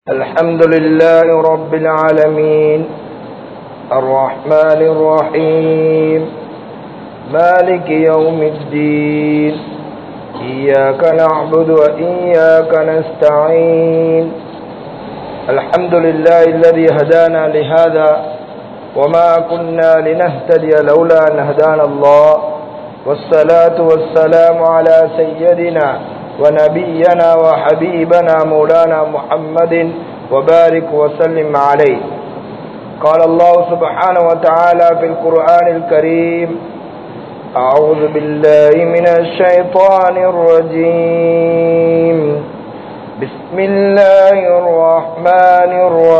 الحمد لله رب العالمين الرحمن الرحيم مالك يوم الدين إياك نعبد وإياك نستعين الحمد لله الذي هدانا لهذا وما كنا لنهتدي لولا أن هدانا الله والصلاة والسلام على سيدنا ونبينا وحبيبنا مولانا محمد وبارك وسلم عليه قال الله سبحانه وتعالى في القرآن الكريم أعوذ بالله من الشيطان الرجيم بسم الله الرحمن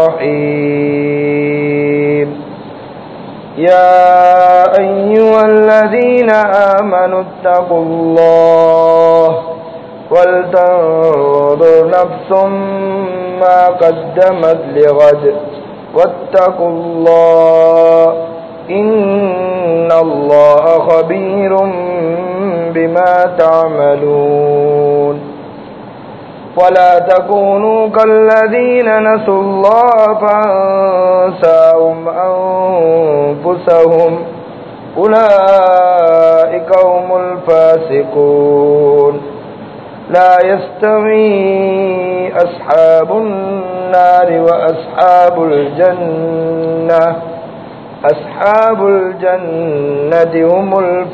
الرحيم يا أيها الذين آمنوا اتقوا الله ولتنظر نفس ما قدمت لغد واتقوا الله إن الله خبير بما تعملون ولا تكونوا كالذين نسوا الله فانساهم أنفسهم أولئك هم الفاسقون لا يستوي أصحاب النار وأصحاب الجنة أصحاب الجنة هم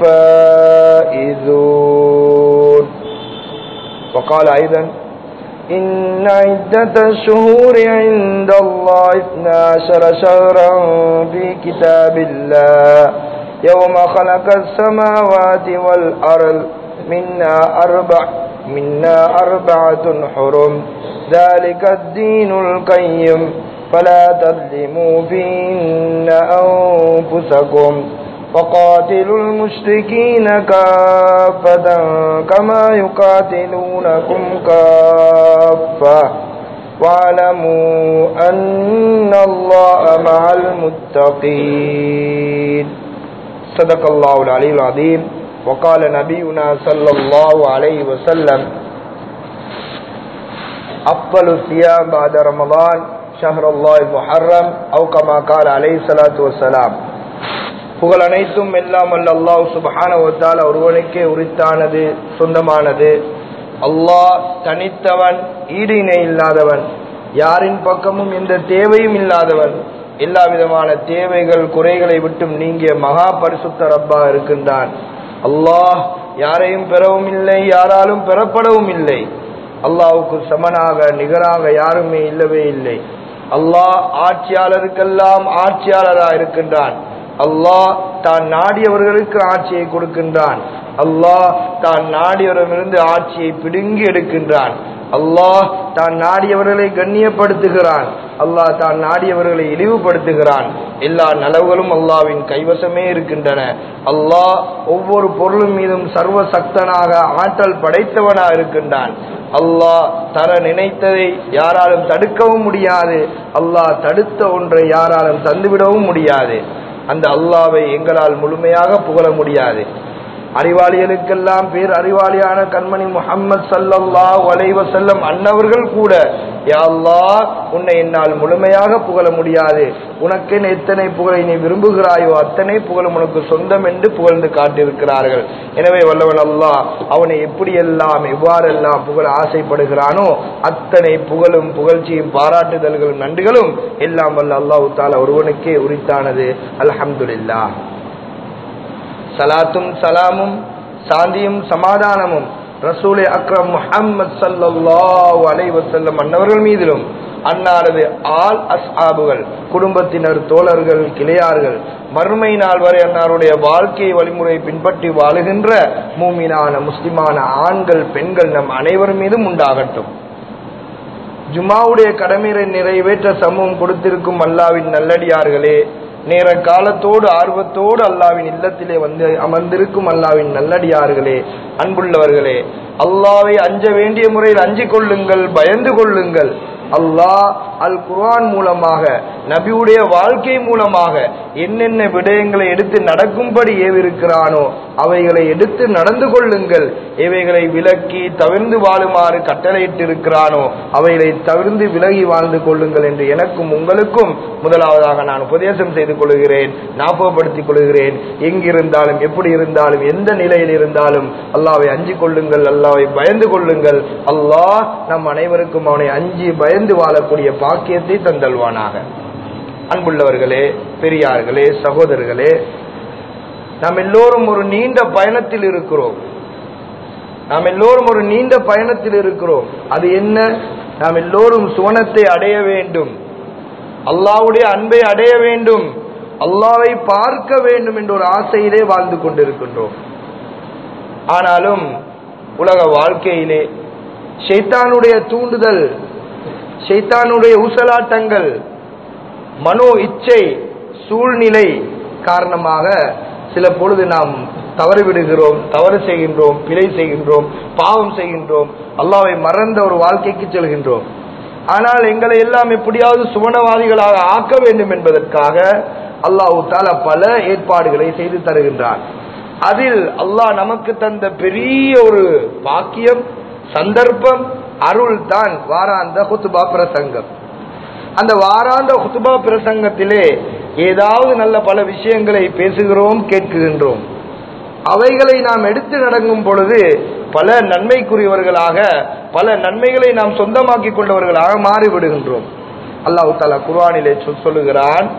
الفائزون وقال أيضا إن عدة الشهور عند الله اثنا عشر شهرا في كتاب الله يوم خلق السماوات والأرض منا أربع منا أربعة حرم ذلك الدين القيم فلا تظلموا فيهن أنفسكم وقاتلوا المشركين كافة كما يقاتلونكم كافة واعلموا أن الله مع المتقين صدق الله العلي العظيم وقال نبينا صلى الله عليه وسلم أفضل الصيام بعد رمضان شهر الله المحرم أو كما قال عليه الصلاة والسلام புகழ் அனைத்தும் எல்லாம் அல்ல அல்லாஹ் சுபஹானவத்தால் ஒருவனுக்கே உரித்தானது சொந்தமானது அல்லாஹ் தனித்தவன் ஈடு இணை இல்லாதவன் யாரின் பக்கமும் எந்த தேவையும் இல்லாதவன் எல்லா விதமான தேவைகள் குறைகளை விட்டும் நீங்கிய மகா பரிசுத்த ரப்பா இருக்கின்றான் அல்லாஹ் யாரையும் பெறவும் இல்லை யாராலும் பெறப்படவும் இல்லை அல்லாவுக்கு சமனாக நிகராக யாருமே இல்லவே இல்லை அல்லாஹ் ஆட்சியாளருக்கெல்லாம் ஆட்சியாளராக இருக்கின்றான் அல்லாஹ் தான் நாடியவர்களுக்கு ஆட்சியை கொடுக்கின்றான் அல்லாஹ் தான் நாடியவரிடமிருந்து ஆட்சியை பிடுங்கி எடுக்கின்றான் அல்லாஹ் தான் நாடியவர்களை கண்ணியப்படுத்துகிறான் அல்லாஹ் தான் நாடியவர்களை இழிவுபடுத்துகிறான் எல்லா நலவுகளும் அல்லாவின் கைவசமே இருக்கின்றன அல்லாஹ் ஒவ்வொரு பொருளும் மீதும் சர்வ சக்தனாக ஆற்றல் படைத்தவனாக இருக்கின்றான் அல்லாஹ் தர நினைத்ததை யாராலும் தடுக்கவும் முடியாது அல்லாஹ் தடுத்த ஒன்றை யாராலும் தந்துவிடவும் முடியாது அந்த அல்லாவை எங்களால் முழுமையாக புகழ முடியாது அறிவாளிகளுக்கெல்லாம் பேர் அறிவாளியான கண்மணி முகம்மது சல்லல்லா வலைவ செல்லம் அன்னவர்கள் கூட யாழ்லா உன்னை என்னால் முழுமையாக புகழ முடியாது உனக்கென எத்தனை புகழை நீ விரும்புகிறாயோ அத்தனை புகழும் உனக்கு சொந்தம் என்று புகழ்ந்து காட்டியிருக்கிறார்கள் எனவே வல்லவன் அல்லா அவனை எப்படியெல்லாம் எவ்வாறெல்லாம் புகழ ஆசைப்படுகிறானோ அத்தனை புகழும் புகழ்ச்சியும் பாராட்டுதல்களும் நன்றிகளும் எல்லாம் வல்ல அல்லாஹு தாலா ஒருவனுக்கே உரித்தானது அல்ஹம்துல்லா சலாத்தும் சலாமும் சாந்தியும் சமாதானமும் ரசூலே அக்ரம் முஹம்மது சல்லாஹ் அலைவசல்லம் அன்னவர்கள் மீதிலும் அன்னாரது ஆல் அஸ்ஹாபுகள் குடும்பத்தினர் தோழர்கள் கிளையார்கள் மறுமை நாள் வரை அன்னாருடைய வாழ்க்கை வழிமுறை பின்பற்றி வாழுகின்ற மூமினான முஸ்லிமான ஆண்கள் பெண்கள் நம் அனைவர் மீதும் உண்டாகட்டும் ஜுமாவுடைய கடமையை நிறைவேற்ற சமூகம் கொடுத்திருக்கும் அல்லாவின் நல்லடியார்களே நேர காலத்தோடு ஆர்வத்தோடு அல்லாவின் இல்லத்திலே வந்து அமர்ந்திருக்கும் அல்லாவின் நல்லடியார்களே அன்புள்ளவர்களே அல்லாவை அஞ்ச வேண்டிய முறையில் அஞ்சிக் கொள்ளுங்கள் பயந்து கொள்ளுங்கள் அல்லாஹ் அல் குர்ஆன் மூலமாக நபியுடைய வாழ்க்கை மூலமாக என்னென்ன விடயங்களை எடுத்து நடக்கும்படி ஏவிருக்கிறானோ அவைகளை எடுத்து நடந்து கொள்ளுங்கள் இவைகளை விலக்கி தவிர்ந்து வாழுமாறு கட்டளையிட்டிருக்கிறானோ அவைகளை தவிர்ந்து விலகி வாழ்ந்து கொள்ளுங்கள் என்று எனக்கும் உங்களுக்கும் முதலாவதாக நான் உபதேசம் செய்து கொள்கிறேன் ஞாபகப்படுத்திக் கொள்கிறேன் எங்கிருந்தாலும் எப்படி இருந்தாலும் எந்த நிலையில் இருந்தாலும் அல்லாவை அஞ்சு கொள்ளுங்கள் அல்லாவை பயந்து கொள்ளுங்கள் அல்லாஹ் நம் அனைவருக்கும் அவனை அஞ்சி பயந்து வாழக்கூடிய பாக்கியத்தை தந்தல்வானாக அன்புள்ளவர்களே பெரியார்களே சகோதரர்களே நாம் எல்லோரும் ஒரு நீண்ட பயணத்தில் இருக்கிறோம் நாம் எல்லோரும் ஒரு நீண்ட பயணத்தில் இருக்கிறோம் அது என்ன நாம் எல்லோரும் சுவனத்தை அடைய வேண்டும் அல்லாவுடைய அன்பை அடைய வேண்டும் அல்லாவை பார்க்க வேண்டும் என்ற ஒரு ஆசையிலே வாழ்ந்து கொண்டிருக்கின்றோம் ஆனாலும் உலக வாழ்க்கையிலே ஷைத்தானுடைய தூண்டுதல் ஷைத்தானுடைய ஊசலாட்டங்கள் மனோ இச்சை சூழ்நிலை காரணமாக சில பொழுது நாம் தவறு விடுகிறோம் தவறு செய்கின்றோம் பிழை செய்கின்றோம் பாவம் செய்கின்றோம் அல்லாவை மறந்த ஒரு வாழ்க்கைக்கு செல்கின்றோம் ஆனால் எங்களை எல்லாம் எப்படியாவது சுவனவாதிகளாக ஆக்க வேண்டும் என்பதற்காக அல்லாஹு தாலா பல ஏற்பாடுகளை செய்து தருகின்றான் அதில் அல்லாஹ் நமக்கு தந்த பெரிய ஒரு பாக்கியம் சந்தர்ப்பம் அருள் தான் வாராந்த ஹுத்துபா பிரசங்கம் அந்த வாராந்த ஹுத்துபா பிரசங்கத்திலே ஏதாவது நல்ல பல விஷயங்களை பேசுகிறோம் கேட்குகின்றோம் அவைகளை நாம் எடுத்து நடக்கும் பொழுது பல நன்மைக்குரியவர்களாக பல நன்மைகளை நாம் சொந்தமாக்கி கொண்டவர்களாக மாறிவிடுகின்றோம் அல்லாஹு தாலா குர்ஆனிலே சொல் சொல்லுகிறான்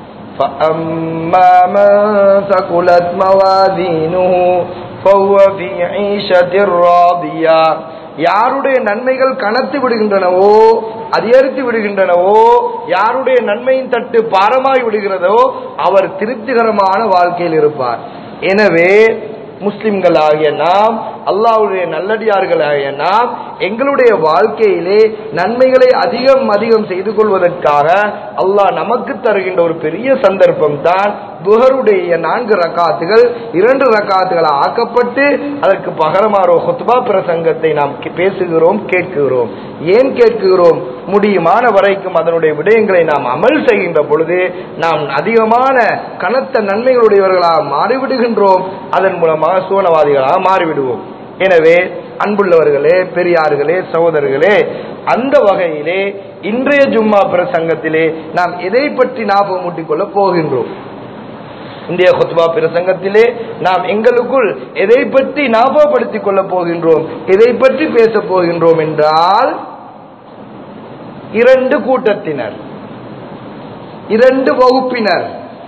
فأما من ثقلت موازينه فهو في عيشة راضية யாருடைய நன்மைகள் கனத்து விடுகின்றனவோ அதிகரித்து விடுகின்றனவோ யாருடைய நன்மையின் தட்டு பாரமாய் விடுகிறதோ அவர் திருப்திகரமான வாழ்க்கையில் இருப்பார் எனவே முஸ்லிம்களாகிய நாம் அல்லாவுடைய நல்லடியார்களாகிய நாம் எங்களுடைய வாழ்க்கையிலே நன்மைகளை அதிகம் அதிகம் செய்து கொள்வதற்காக அல்லாஹ் நமக்கு தருகின்ற ஒரு பெரிய சந்தர்ப்பம் தான் புகருடைய நான்கு ரக்காத்துகள் இரண்டு ரக்காத்துகள் ஆக்கப்பட்டு அதற்கு பகரமாரோ ஹுத்பா பிரசங்கத்தை நாம் கே- பேசுகிறோம் கேட்கிறோம் ஏன் கேட்கிறோம் முடியுமான வரைக்கும் அதனுடைய விடயங்களை நாம் அமல் செய்கின்ற பொழுது நாம் அதிகமான கனத்த நன்மைகளுடையவர்களாக மாறிவிடுகின்றோம் அதன் மூலமாக சூனவாதிகளாக மாறிவிடுவோம் எனவே அன்புள்ளவர்களே பெரியார்களே சகோதரர்களே அந்த வகையிலே இன்றைய ஜும்மா பிரசங்கத்திலே நாம் எதை பற்றி ஞாபகம் ஊட்டிக் கொள்ள போகின்றோம் இந்திய ஹுத்பா பிரசங்கத்திலே நாம் எங்களுக்குள் எதை பற்றி ஞாபகப்படுத்திக் கொள்ளப் போகின்றோம் எதை பற்றி பேசப் போகின்றோம் என்றால் இரண்டு கூட்டத்தினர் இரண்டு வகுப்பினர்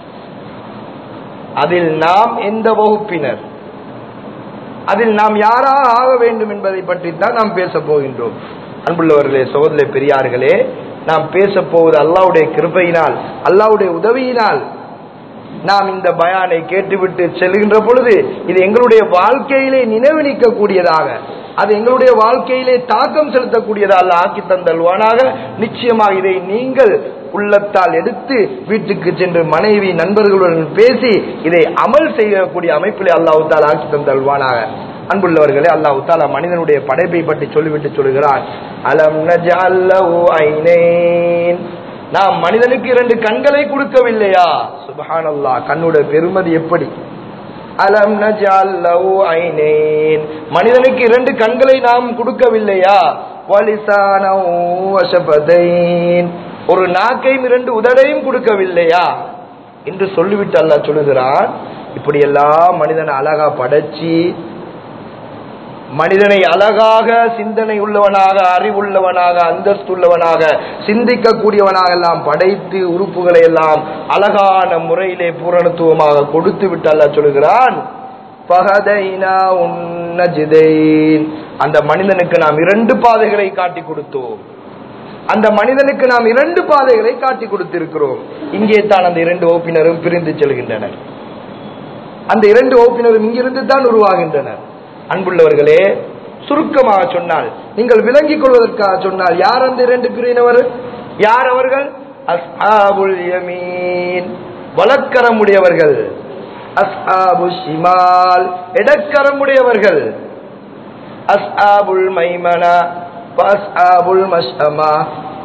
அதில் நாம் எந்த வகுப்பினர் அதில் நாம் யாராக ஆக வேண்டும் என்பதை பற்றித்தான் நாம் பேசப் போகின்றோம் அன்புள்ளவர்களே சகோதர பெரியார்களே நாம் பேசப் போவது அல்லாவுடைய கிருபையினால் அல்லாவுடைய உதவியினால் நாம் இந்த பயானை கேட்டுவிட்டு செல்கின்ற பொழுது இது எங்களுடைய வாழ்க்கையிலே நினைவு நிற்கக்கூடியதாக அது எங்களுடைய வாழ்க்கையிலே தாக்கம் செலுத்தக்கூடியதாக ஆக்கி தந்தல்வானாக நிச்சயமாக இதை நீங்கள் உள்ளத்தால் எடுத்து வீட்டுக்கு சென்று மனைவி நண்பர்களுடன் பேசி இதை அமல் செய்யக்கூடிய அமைப்பிலே அல்லாஹு தாலா ஆக்கி தந்தல்வானாக அன்புள்ளவர்களே அல்லாஹு தாலா மனிதனுடைய படைப்பை பற்றி சொல்லிவிட்டு சொல்கிறான் அலம் நஜஅல் லஹு ஐனைன் நாம் மனிதனுக்கு இரண்டு கண்களை கொடுக்கவில்லையா சுபஹானல்லாஹ் கண்ணுடைய பெருமதி எப்படி அலம் நஜஅல் லஹு ஐனைன் மனிதனுக்கு இரண்டு கண்களை நாம் கொடுக்கவில்லையா வலிசானஹு வஷபதைன் ஒரு நாக்கையும் இரண்டு உதடையும் கொடுக்கவில்லையா என்று சொல்லிவிட்டு அல்லாஹ் சொல்லுகிறான் இப்படி எல்லாம் மனிதனை அழகா படைச்சி மனிதனை அழகாக சிந்தனை உள்ளவனாக அறிவுள்ளவனாக அந்தஸ்துள்ளவனாக சிந்திக்கக்கூடியவனாக எல்லாம் படைத்து உறுப்புகளை எல்லாம் அழகான முறையிலே பூரணத்துவமாக கொடுத்து விட்டு அல்லாஹ் சொல்கிறான் "ஃபஹதைனா உன்னஜிதைன்." அந்த மனிதனுக்கு நாம் இரண்டு பாதைகளை காட்டி கொடுத்தோம் அந்த மனிதனுக்கு நாம் இரண்டு பாதைகளை காட்டி கொடுத்திருக்கிறோம் இங்கே தான் அந்த இரண்டு வகுப்பினரும் பிரிந்து செல்கின்றனர் அந்த இரண்டு வகுப்பினரும் இங்கிருந்து தான் உருவாகின்றனர் அன்புள்ளவர்களே சுருக்கமாக சொன்னால் நீங்கள் விளங்கிக் கொள்வதற்காக சொன்னால் யார் அந்த இரண்டு பிரிவினவர் யார் அவர்கள் அஸ்ஹாபுல் யமீன் வலக்கரமுடையவர்கள் அஸ்ஹாபு ஷிமால் இடக்கரமுடையவர்கள் அஸ்ஹாபுல் மைமனா அஸ்ஹாபுல் மஷ்அமா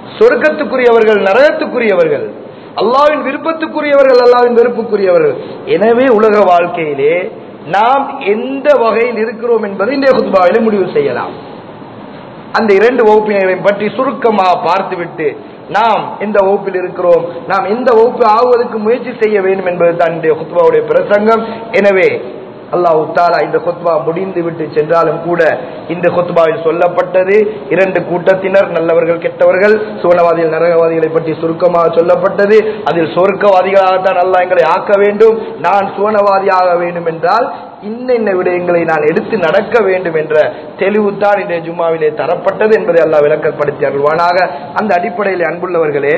சொர்க்கத்துக்குரியவர்கள் நரகத்துக்குரியவர்கள் அல்லாவின் விருப்பத்துக்குரியவர்கள் அல்லாவின் வெறுப்புக்குரியவர்கள் எனவே உலக வாழ்க்கையிலே நாம் எந்த வகையில் இருக்கிறோம் என்பதை இந்த குத்பாவிலே முடிவு செய்யலாம் அந்த இரண்டு வகுப்பினரையும் பற்றி சுருக்கமாக பார்த்துவிட்டு நாம் எந்த வகுப்பில் இருக்கிறோம் நாம் எந்த வகுப்பு ஆகுவதற்கு முயற்சி செய்ய வேண்டும் என்பது தான் இந்த குத்பாவுடைய பிரசங்கம் எனவே அல்லாஹு தாலா இந்த கொத்பா முடிந்து விட்டு சென்றாலும் கூட இந்த கொத்பாவில் சொல்லப்பட்டது இரண்டு கூட்டத்தினர் நல்லவர்கள் கெட்டவர்கள் சுவனவாதிகள் நரகவாதிகளை பற்றி சுருக்கமாக சொல்லப்பட்டது அதில் சொர்க்கவாதிகளாகத்தான் அல்லாஹ் எங்களை ஆக்க வேண்டும் நான் சுவனவாதியாக வேண்டும் என்றால் இன்ன இன்ன விடயங்களை நான் எடுத்து நடக்க வேண்டும் என்ற தெளிவுதான் இன்றைய ஜும்மாவிலே தரப்பட்டது என்பதை அல்லாஹ் விளக்கப்படுத்தி அருள்வானாக அந்த அடிப்படையில் அன்புள்ளவர்களே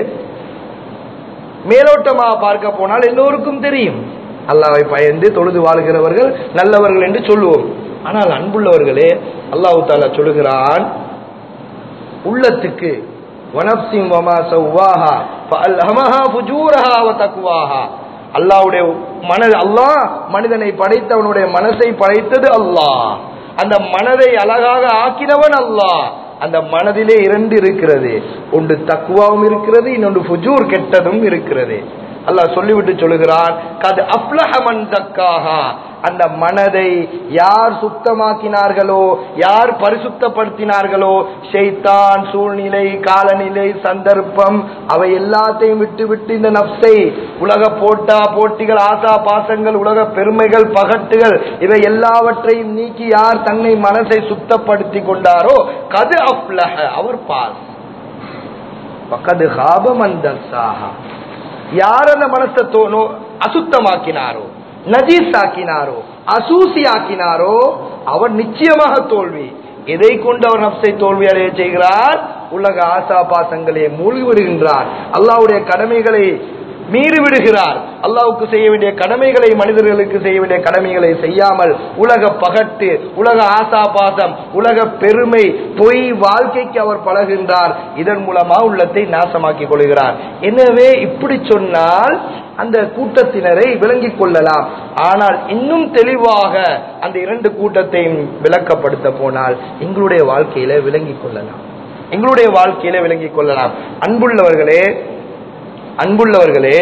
மேலோட்டமாக பார்க்க போனால் எல்லோருக்கும் தெரியும் அல்லாவை பயந்து தொழுது வாழ்கிறவர்கள் நல்லவர்கள் என்று சொல்லுவோம் ஆனால் அன்புள்ளவர்களே அல்லாஹு தாலா சொல்லுகிறான் உள்ளத்துக்கு வனப்சிம் வமா சவ்வாஹா ஃபஅல்ஹமஹா ஃபுஜூரஹா வ தக்வாஹா அல்லாஹ்வுடைய மன அல்லாஹ் மனிதனை படைத்தவனுடைய மனசை படைத்தது அல்லாஹ் அந்த மனதை அழகாக ஆக்கினவன் அல்லாஹ் அந்த மனதிலே இரண்டு இருக்கிறது ஒன்று தக்குவாவும் இருக்கிறது இன்னொன்று ஃபுஜூர் கெட்டதும் இருக்கிறது அல்லாஹ் சொல்லிவிட்டு சொல்லுகிறான் கது அப்லஹமன் தக்காஹா அந்த மனதை யார் சுத்தமாக்கினார்களோ யார் பரிசுத்தப்படுத்தினார்களோ ஷைத்தான் சூழ்நிலை காலநிலை சந்தர்ப்பம் அவை எல்லாத்தையும் விட்டு விட்டு இந்த நப்சை உலக போட்டா போட்டிகள் ஆசா பாசங்கள் உலக பெருமைகள் பகட்டுகள் இவை எல்லாவற்றையும் நீக்கி யார் தன்னை மனசை சுத்தப்படுத்தி கொண்டாரோ கது அப்லஹ அவர் பாஸ் பக்கது ஹாபம் யார் அந்த மனசை தோணோ அசுத்தமாக்கினாரோ நஜீஸ் ஆக்கினாரோ அசூசி ஆக்கினாரோ அவர் நிச்சயமாக தோல்வி எதை கொண்டு அவர் நப்சை தோல்வி அடைய செய்கிறார் உலக ஆசா பாசங்களே மூழ்கி விடுகின்றார் அல்லாவுடைய கடமைகளை மீறி விடுகிறார் அல்லாவுக்கு செய்ய வேண்டிய கடமைகளை மனிதர்களுக்கு செய்ய வேண்டிய கடமைகளை செய்யாமல் உலக பகட்டு உலக ஆசா பாசம் உலக பெருமை பொய் வாழ்க்கைக்கு அவர் பழகின்றார் இதன் மூலமா உள்ளத்தை நாசமாக்கிக் கொள்கிறார் எனவே இப்படி சொன்னால் அந்த கூட்டத்தினரை விளங்கிக் கொள்ளலாம் ஆனால் இன்னும் தெளிவாக அந்த இரண்டு கூட்டத்தையும் விளக்கப்படுத்த போனால் எங்களுடைய வாழ்க்கையில விளங்கிக் கொள்ளலாம் எங்களுடைய வாழ்க்கையில விளங்கிக் கொள்ளலாம் அன்புள்ளவர்களே அன்புள்ளவர்களே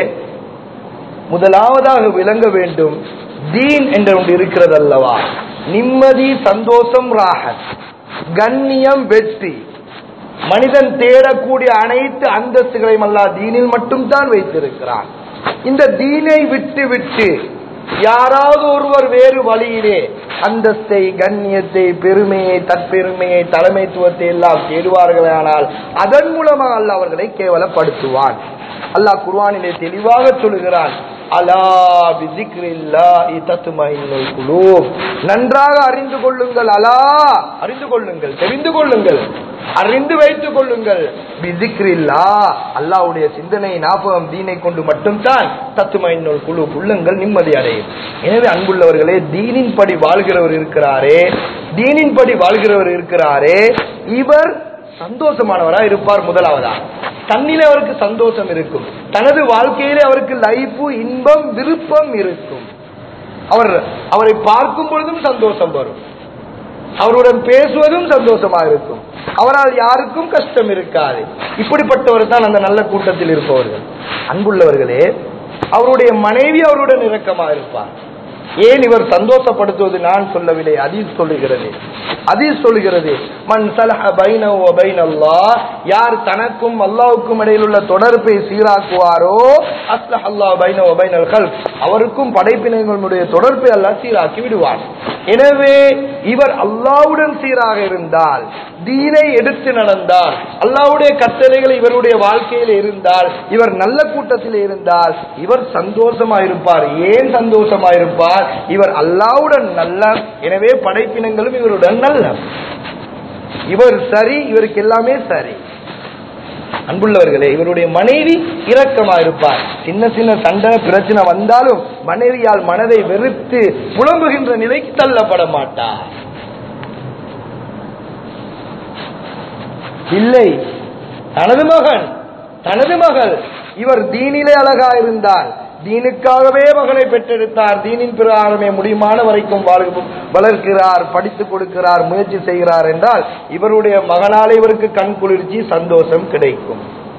முதலாவதாக விளங்க வேண்டும் தீன் என்ற ஒன்று இருக்கிறது அல்லவா நிம்மதி சந்தோஷம் ராகத் கண்ணியம் வெற்றி மனிதன் தேடக்கூடிய அனைத்து அந்தஸ்துகளையும் அல்லா தீனில் மட்டும்தான் வைத்திருக்கிறான் இந்த தீனை விட்டு விட்டு யாராவது ஒருவர் வேறு வழியிலே அந்தஸ்தை கண்ணியத்தை பெருமையை தற்பெருமையை தலைமைத்துவத்தை எல்லாம் தேடுவார்களானால் அதன் மூலமாக அல்ல அவர்களை கேவலப்படுத்துவான் அல்லாஹ் குர்வானிலே தெளிவாக சொல்லுகிறான் அலா பிசிக்ரில்லாஹி தத்மைனுல் குலூப் நன்றாக அறிந்து கொள்ளுங்கள் அலா அறிந்து கொள்ளுங்கள் தெரிந்து கொள்ளுங்கள் அறிந்து வைத்துக் கொள்ளுங்கள் பிசிக்ரில்லா அல்லாஹ்வுடைய சிந்தனை ஞாபகம் தீனை கொண்டு மட்டும்தான் தத்துமைனுள் குழு உள்ளங்கள் நிம்மதி அடையும் எனவே அன்புள்ளவர்களே தீனின் படி வாழ்கிறவர் இருக்கிறாரே தீனின் படி வாழ்கிறவர் இருக்கிறாரே இவர் சந்தோஷமானவரா இருப்பார் முதலாவதா தன்னிலே அவருக்கு சந்தோஷம் இருக்கும் தனது வாழ்க்கையிலே அவருக்கு லைஃபு இன்பம் விருப்பம் இருக்கும் அவர் அவரை பார்க்கும் பொழுதும் சந்தோஷம் வரும் அவருடன் பேசுவதும் சந்தோஷமாக இருக்கும் அவரால் யாருக்கும் கஷ்டம் இருக்காது இப்படிப்பட்டவர் தான் அந்த நல்ல கூட்டத்தில் இருப்பவர்கள் அன்புள்ளவர்களே அவருடைய மனைவி அவருடன் இரக்கமாக இருப்பார் ஏன் இவர் சந்தோஷப்படுத்துவது நான் சொல்லவில்லை அதீஸ் சொல்லுகிறது அதீஸ் சொல்லுகிறது மன் சலஹ பைனஹு வ பைனல்லாஹ் யார் தனக்கும் அல்லாஹ்வுக்கும் இடையில் உள்ள தொடர்பை சீராக்குவாரோ அஸ்லஹ அல்லாஹ் பைனஹு வ பைனல் கல்ப் அவருக்கும் படைப்பினங்களுடைய தொடர்பை அல்லாஹ் சீராக்கி விடுவார் எனவே இவர் அல்லாஹ்வுடன் சீராக இருந்தால் தீனை எடுத்து நடந்தால் அல்லாஹ்வுடைய கட்டளைகள் இவருடைய வாழ்க்கையில் இருந்தால் இவர் நல்ல கூட்டத்தில் இருந்தால் இவர் சந்தோஷமா இருப்பார் ஏன் சந்தோஷமா இருப்பார் இவர் அல்லாவுடன் நல்ல எனவே படைப்பினங்களும் இவருடன் நல்ல இவர் சரி இவருக்கு எல்லாமே சரி அன்புள்ளவர்களே இவருடைய மனைவி இரக்கமா இருப்பார் சின்ன சின்ன சண்டை பிரச்சனை வந்தாலும் மனைவியால் மனதை வெறுத்து புலம்புகின்ற நிலைக்கு தள்ளப்பட மாட்டார் இல்லை தனது மகன் தனது மகள் இவர் தீனிலே அழகா இருந்தால் தீனுக்காகவே மகனை பெற்றெடுத்தார் தீனின் பிரகாரமே முடியுமான வரைக்கும் வாழ்- வளர்க்கிறார் படித்துக் கொடுக்கிறார் முயற்சி செய்கிறார் என்றால் இவருடைய மகனாலே இவருக்கு கண் குளிர்ச்சி சந்தோஷம் கிடைக்கும்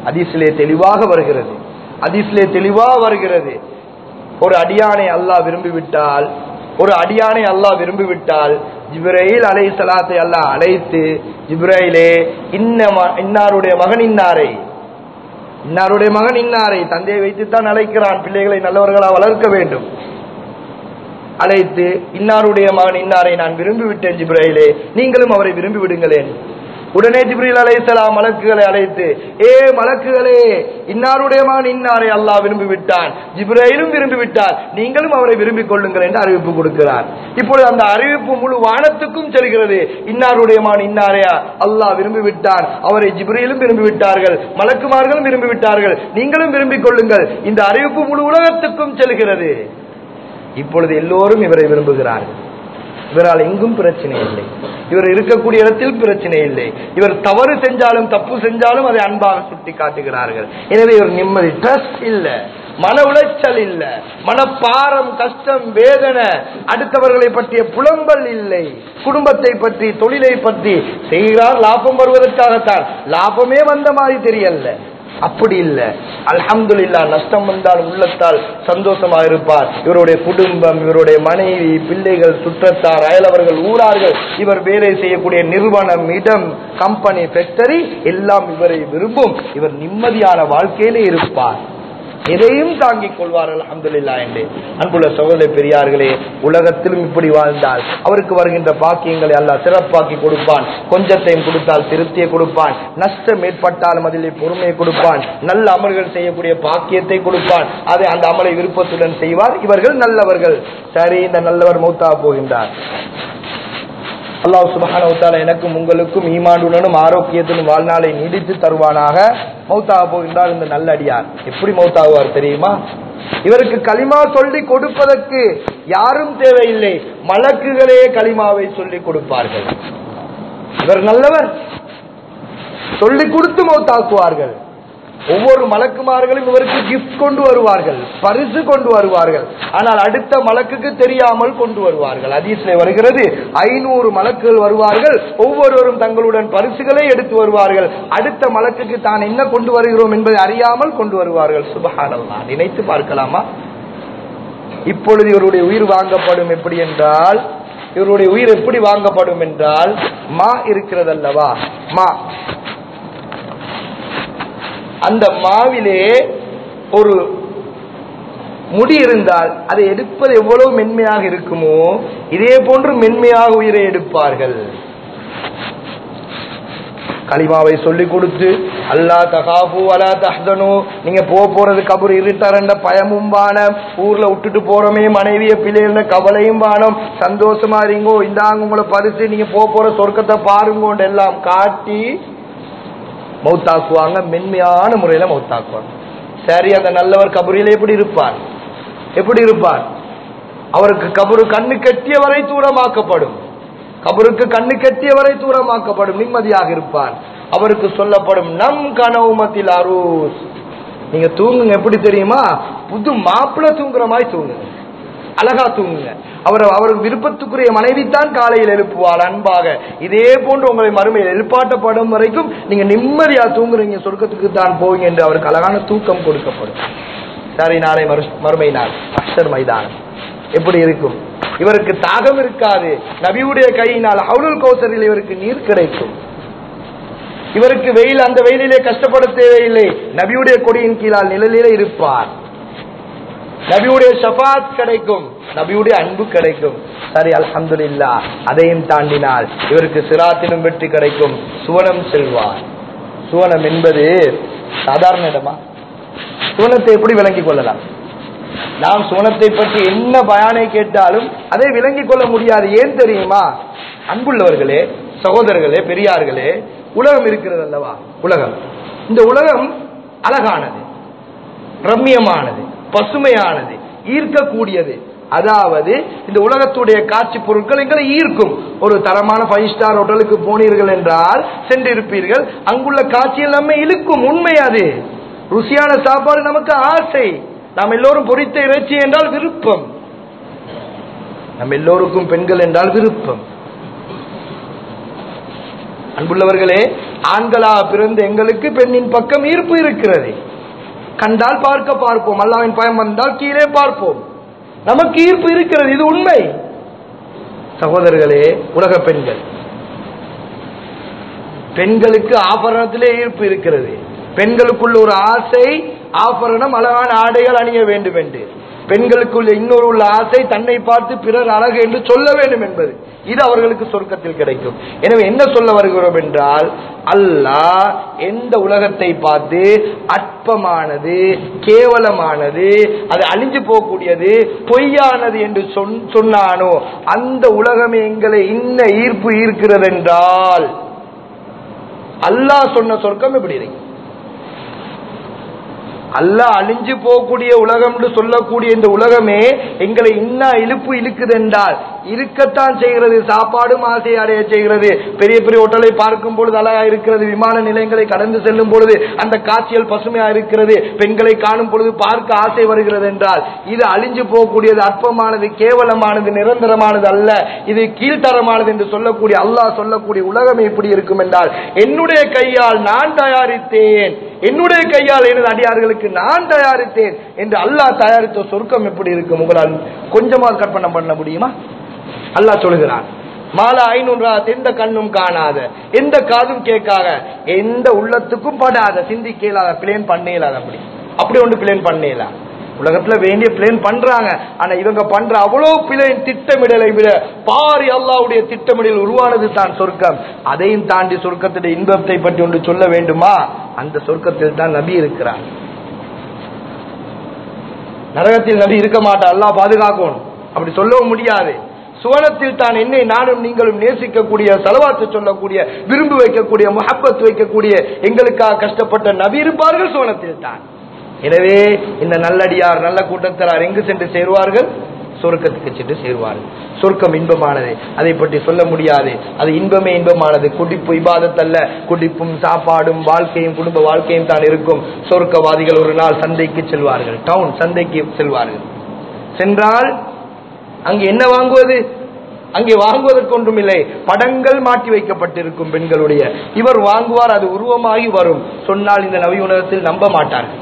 அதிசிலே தெளிவாக வருகிறது அதிசிலே தெளிவாக வருகிறது ஒரு அடியானை அல்லாஹ் விரும்பிவிட்டால் ஒரு அடியானை அல்லாஹ் விரும்பிவிட்டால் ஜிப்ரையில் அலை சலாத்தை அல்லாஹ் அழைத்து ஜிப்ரையிலே இன்ன ம- இன்னாருடைய மகன் இன்னாரை இன்னாருடைய மகன் இன்னாரை தந்தையை வைத்துத்தான் அழைக்கிறான் பிள்ளைகளை நல்லவர்களா வளர்க்க வேண்டும் அழைத்து இன்னாருடைய மகன் இன்னாரை நான் விரும்பி விட்டேன் ஜிப்ரையிலே நீங்களும் அவரை விரும்பி விடுங்களேன் உடனே ஜிப்ரீல் அலைஹிஸ்ஸலாம் மலக்குகளை அழைத்து ஏ மலக்குகளே இன்னாருடைய மகன் இன்னாரை அல்லாஹ் விரும்பி விட்டான் ஜிப்ரையிலும் விரும்பி விட்டார் நீங்களும் அவரை விரும்பிக் கொள்ளுங்கள் என்று அறிவிப்பு கொடுக்கிறார் இப்பொழுது அந்த அறிவிப்பு முழு வானத்துக்கும் செல்கிறது இன்னாருடைய மகன் இன்னாரை அல்லாஹ் விரும்பி விட்டார் அவரை ஜிப்ரீலும் விரும்பி விட்டார்கள் மலக்குமார்களும் விரும்பி விட்டார்கள் நீங்களும் விரும்பிக் கொள்ளுங்கள் இந்த அறிவிப்பு முழு உலகத்துக்கும் செல்கிறது இப்பொழுது எல்லோரும் இவரை விரும்புகிறார்கள் இவரால் எங்கும் பிரச்சனை இல்லை இவர் இருக்கக்கூடிய இடத்தில் பிரச்சனை இல்லை இவர் தவறு செஞ்சாலும் தப்பு செஞ்சாலும் அதை அன்பாக சுட்டி காட்டுகிறார்கள் எனவே இவர் நிம்மதி ட்ரஸ்ட் இல்ல மன உளைச்சல் இல்ல மனப்பாரம் கஷ்டம் வேதனை அடுத்தவர்களை பற்றிய புலம்பல் இல்லை குடும்பத்தை பற்றி தொழிலை பற்றி செய்கிறார் லாபம் வருவதற்காகத்தான் லாபமே வந்த மாதிரி தெரியல அப்படி இல்ல அல்ஹம்துலில்லா நஷ்டம் வந்தால் உள்ளத்தால் சந்தோஷமா இருப்பார் இவருடைய குடும்பம் இவருடைய மனைவி பிள்ளைகள் சுற்றத்தார் அயலவர்கள் ஊரார்கள் இவர் வேலை செய்யக்கூடிய நிறுவனம் இடம் கம்பெனி ஃபேக்டரி எல்லாம் இவரை விரும்பும் இவர் நிம்மதியான வாழ்க்கையிலே இருப்பார் எதையும் தாங்கிக் கொள்வார் அல்ஹம்துலில்லா என்று அன்புள்ள சகோதர பெரியார்களே உலகத்திலும் இப்படி வாழ்ந்தால் அவருக்கு வருகின்ற பாக்கியங்களை அல்லாஹ் சிறப்பாக்கி கொடுப்பான் கொஞ்சத்தையும் கொடுத்தால் திருப்தியை கொடுப்பான் நஷ்டம் ஏற்பட்டாலும் அதிலே பொறுமையை கொடுப்பான் நல்ல அமல்கள் செய்யக்கூடிய பாக்கியத்தை கொடுப்பான் அதை அந்த அமலை விருப்பத்துடன் செய்வார் இவர்கள் நல்லவர்கள் சரி இந்த நல்லவர் மௌத்தா போகின்றார் அல்லாஹ் சுபஹானஹு வ தஆலா எனக்கும் உங்களுக்கும் ஈமானுடனும் ஆரோக்கியத்துடன் வாழ்நாளை நீடித்து தருவானாக மௌத்தாக போகின்றார் இந்த நல்ல அடியார் எப்படி மௌத்தாகுவார் தெரியுமா இவருக்கு களிமா சொல்லி கொடுப்பதற்கு யாரும் தேவையில்லை மலக்குகளே களிமாவை சொல்லி கொடுப்பார்கள் இவர் நல்லவர் சொல்லி கொடுத்து மௌத்தாக்குவார்கள் ஒவ்வொரு மலக்குமார்களும் இவருக்கு கிஃப்ட் கொண்டு வருவார்கள் பரிசு கொண்டு வருவார்கள் ஆனால் அடுத்த மலக்குக்கு தெரியாமல் கொண்டு வருவார்கள் அதீஸ்ல வருகிறது ஐநூறு மலக்குகள் வருவார்கள் ஒவ்வொருவரும் தங்களுடன் பரிசுகளை எடுத்து வருவார்கள் அடுத்த மலக்குக்கு தான் என்ன கொண்டு வருகிறோம் என்பதை அறியாமல் கொண்டு வருவார்கள் சுபஹானல்லா நினைத்து பார்க்கலாமா இப்பொழுது இவருடைய உயிர் வாங்கப்படும் எப்படி என்றால் இவருடைய உயிர் எப்படி வாங்கப்படும் என்றால் மா இருக்கிறது அல்லவா மா அந்த மாவிலே ஒரு முடி இருந்தால் அதை எடுப்பது எவ்வளவு மென்மையாக இருக்குமோ இதே போன்று மென்மையாக உயிரை எடுப்பார்கள் கலிமாவை சொல்லி கொடுத்து அல்லா தகாபு அலா தஹ்தனு நீங்க போக போறது கபர் இருட்டாரண்ட பயமும் வானம் ஊர்ல விட்டுட்டு போறோமே மனைவிய பிள்ளைகள கவலையும் வானம் சந்தோஷமா இருங்கோ இந்தாங்க உங்களை பரிசு நீங்க போக போற சொர்க்கத்தை பாருங்கோண்டு எல்லாம் காட்டி மௌத்தாக்குவாங்க மென்மையான முறையில மௌத்தாக்குவாங்க சரி அந்த நல்லவர் கபரில எப்படி இருப்பார் எப்படி இருப்பார் அவருக்கு கபரு கண்ணு கெட்டிய வரை தூரமாக்கப்படும் கபருக்கு கண்ணு கெட்டிய வரை தூரமாக்கப்படும் நிம்மதியாக இருப்பார் அவருக்கு சொல்லப்படும் நம் கனவுமத்தில் அரூஸ் நீங்க தூங்குங்க எப்படி தெரியுமா புது மாப்பிள்ள தூங்குற மாதிரி தூங்குங்க அழகா தூங்குங்க அவர் அவருக்கு விருப்பத்துக்குரிய மனைவி தான் காலையில் எழுப்புவார் அன்பாக இதே போன்று உங்களை மறுமையில் எழுப்பாட்டப்படும் வரைக்கும் நீங்க நிம்மதியா தூங்குறீங்க சொர்க்கத்துக்கு தான் போவீங்க என்று அவருக்கு அழகான தூக்கம் கொடுக்கப்படும் சரி நாளை மறு- மறுமை நாள் அஷர் மைதானம் எப்படி இருக்கும் இவருக்கு தாகம் இருக்காது நபியுடைய கையினால் ஹவுலுல் கௌசரில் இவருக்கு நீர் கிடைக்கும் இவருக்கு வெயில் அந்த வெயிலிலே கஷ்டப்பட தேவையில்லை நபியுடைய கொடியின் கீழால் நிழலிலே இருப்பார் நபியுடைய ஷஃபாத் கிடைக்கும் நபியுடைய அன்பு கிடைக்கும் சரி அல்ஹம்துலில்லா அதையும் தாண்டினால் இவருக்கு சிராத்திலும் வெற்றி கிடைக்கும் சுவனம் செல்வார் சுவனம் என்பது சாதாரண இடமா சுவனத்தை எப்படி விளங்கிக் கொள்ளலாம் நாம் சுவனத்தை பற்றி என்ன பயானை கேட்டாலும் அதை விளங்கிக் கொள்ள முடியாது ஏன் தெரியுமா அன்புள்ளவர்களே சகோதரர்களே பெரியார்களே உலகம் இருக்கிறது அல்லவா உலகம் இந்த உலகம் அழகானது ரம்மியமானது பசுமையானது ஈர்க்கக்கூடியது அதாவது இந்த உலகத்துடைய காட்சி பொருட்கள் எங்களை ஈர்க்கும் ஒரு தரமான ஃபைவ் ஸ்டார் ஹோட்டலுக்கு போனீர்கள் என்றால் சென்றிருப்பீர்கள் அங்குள்ள காட்சி எல்லாமே இழுக்கும் உண்மை அது ருசியான சாப்பாடு நமக்கு ஆசை நாம் எல்லோரும் பொரித்த இறைச்சி என்றால் விருப்பம் நம்ம எல்லோருக்கும் பெண்கள் என்றால் விருப்பம் அன்புள்ளவர்களே ஆண்களா பிறந்த எங்களுக்கு பெண்ணின் பக்கம் ஈர்ப்பு இருக்கிறது கண்டால் பார்க்க பார்ப்போம் அல்லாவின் பயம் வந்தால் கீழே பார்ப்போம் நமக்கு ஈர்ப்பு இருக்கிறது இது உண்மை சகோதரர்களே உலக பெண்கள் பெண்களுக்கு ஆபரணத்திலே ஈர்ப்பு இருக்கிறது பெண்களுக்குள்ள ஒரு ஆசை ஆபரணம் அழகான ஆடைகள் அணிய வேண்டும் என்று பெண்களுக்குள்ள இன்னொரு உள்ள ஆசை தன்னை பார்த்து பிறர் அழகு என்று சொல்ல வேண்டும் என்பது இது அவர்களுக்கு சொர்க்கத்தில் கிடைக்கும் எனவே என்ன சொல்ல வருகிறோம் என்றால் அல்லாஹ் எந்த உலகத்தை பார்த்து அற்பமானது கேவலமானது அது அழிஞ்சு போகக்கூடியது பொய்யானது என்று சொன்- சொன்னானோ அந்த உலகமே எங்களை இன்ன ஈர்ப்பு ஈர்க்கிறது என்றால் அல்லாஹ் சொன்ன சொர்க்கம் எப்படி இருக்கு அல்லாஹ் அழிஞ்சு போகக்கூடிய உலகம் என்று சொல்லக்கூடிய இந்த உலகமே எங்களை இன்ன இழுப்பு இழுக்குது என்றால் இருக்கத்தான் செய்கிறது சாப்பாடும் ஆசை அடைய செய்கிறது பெரிய பெரிய ஹோட்டலை பார்க்கும் பொழுது அழகா இருக்கிறது விமான நிலையங்களை கடந்து செல்லும் பொழுது அந்த காட்சிகள் பசுமையா இருக்கிறது பெண்களை காணும் பொழுது பார்க்க ஆசை வருகிறது என்றால் இது அழிஞ்சு போகக்கூடியது அற்பமானது கேவலமானது நிரந்தரமானது அல்ல இது கீழ்த்தரமானது என்று சொல்லக்கூடிய அல்லாஹ் சொல்லக்கூடிய உலகம் எப்படி இருக்கும் என்றால் என்னுடைய கையால் நான் தயாரித்தேன் என்னுடைய கையால் எனது அடியார்களுக்கு நான் தயாரித்தேன் என்று அல்லாஹ் தயாரித்த சொர்க்கம் எப்படி இருக்கும் உங்களால் கொஞ்சமா கற்பனை பண்ண முடியுமா அல்லாஹ் சொல்கிறான் மாலா ஐநூறா எந்த கண்ணும் காணாத எந்த காதும் கேட்காத எந்த உள்ளத்துக்கும் படாத சிந்திக்க இயலாத பிளேன் பண்ண இயலாத அப்படி அப்படி ஒன்று பிளேன் பண்ண இயலாத உலகத்துல வேண்டிய பிளேன் பண்றாங்க ஆனா இவங்க பண்ற அவ்வளவு பிளேன் திட்டமிடலை விட பாரி அல்லாவுடைய திட்டமிடல் உருவானது தான் சொர்க்கம் அதையும் தாண்டி சொர்க்கத்துடைய இன்பத்தை பற்றி ஒன்று சொல்ல வேண்டுமா அந்த சொர்க்கத்தில் தான் நபி இருக்கிறார் நரகத்தில் நபி இருக்க மாட்டார் அல்லாஹ் பாதுகாக்கணும் அப்படி சொல்லவும் முடியாது சுவனத்தில் தான் என்னை நானும் நீங்களும் நேசிக்கக்கூடிய செலவாத்து சொல்லக்கூடிய விரும்பி வைக்கக்கூடிய முஹப்பத் வைக்கக்கூடிய எங்களுக்காக கஷ்டப்பட்ட நபி இருப்பார்கள் சுவனத்தில் தான் எனவே இந்த நல்லடியார் நல்ல கூட்டத்தார் எங்கு சென்று சேருவார்கள் சொர்க்கத்துக்கு சென்று சேருவார்கள் சொர்க்கம் இன்பமானது அதை பற்றி சொல்ல முடியாது அது இன்பமே இன்பமானது குடிப்பு இபாதத் அல்ல குடிப்பும் சாப்பாடும் வாழ்க்கையும் குடும்ப வாழ்க்கையும் தான் இருக்கும் சொர்க்கவாதிகள் ஒரு நாள் சந்தைக்கு செல்வார்கள் டவுன் சந்தைக்கு செல்வார்கள் சென்றால் அங்கு என்ன வாங்குவது அங்கே வாங்குவதற்கு ஒன்றும் இல்லை படங்கள் மாட்டி வைக்கப்பட்டிருக்கும் பெண்களுடைய இவர் வாங்குவார் அது உருவமாகி வரும் சொன்னால் இந்த நவி உலகத்தில் நம்ப மாட்டார்கள்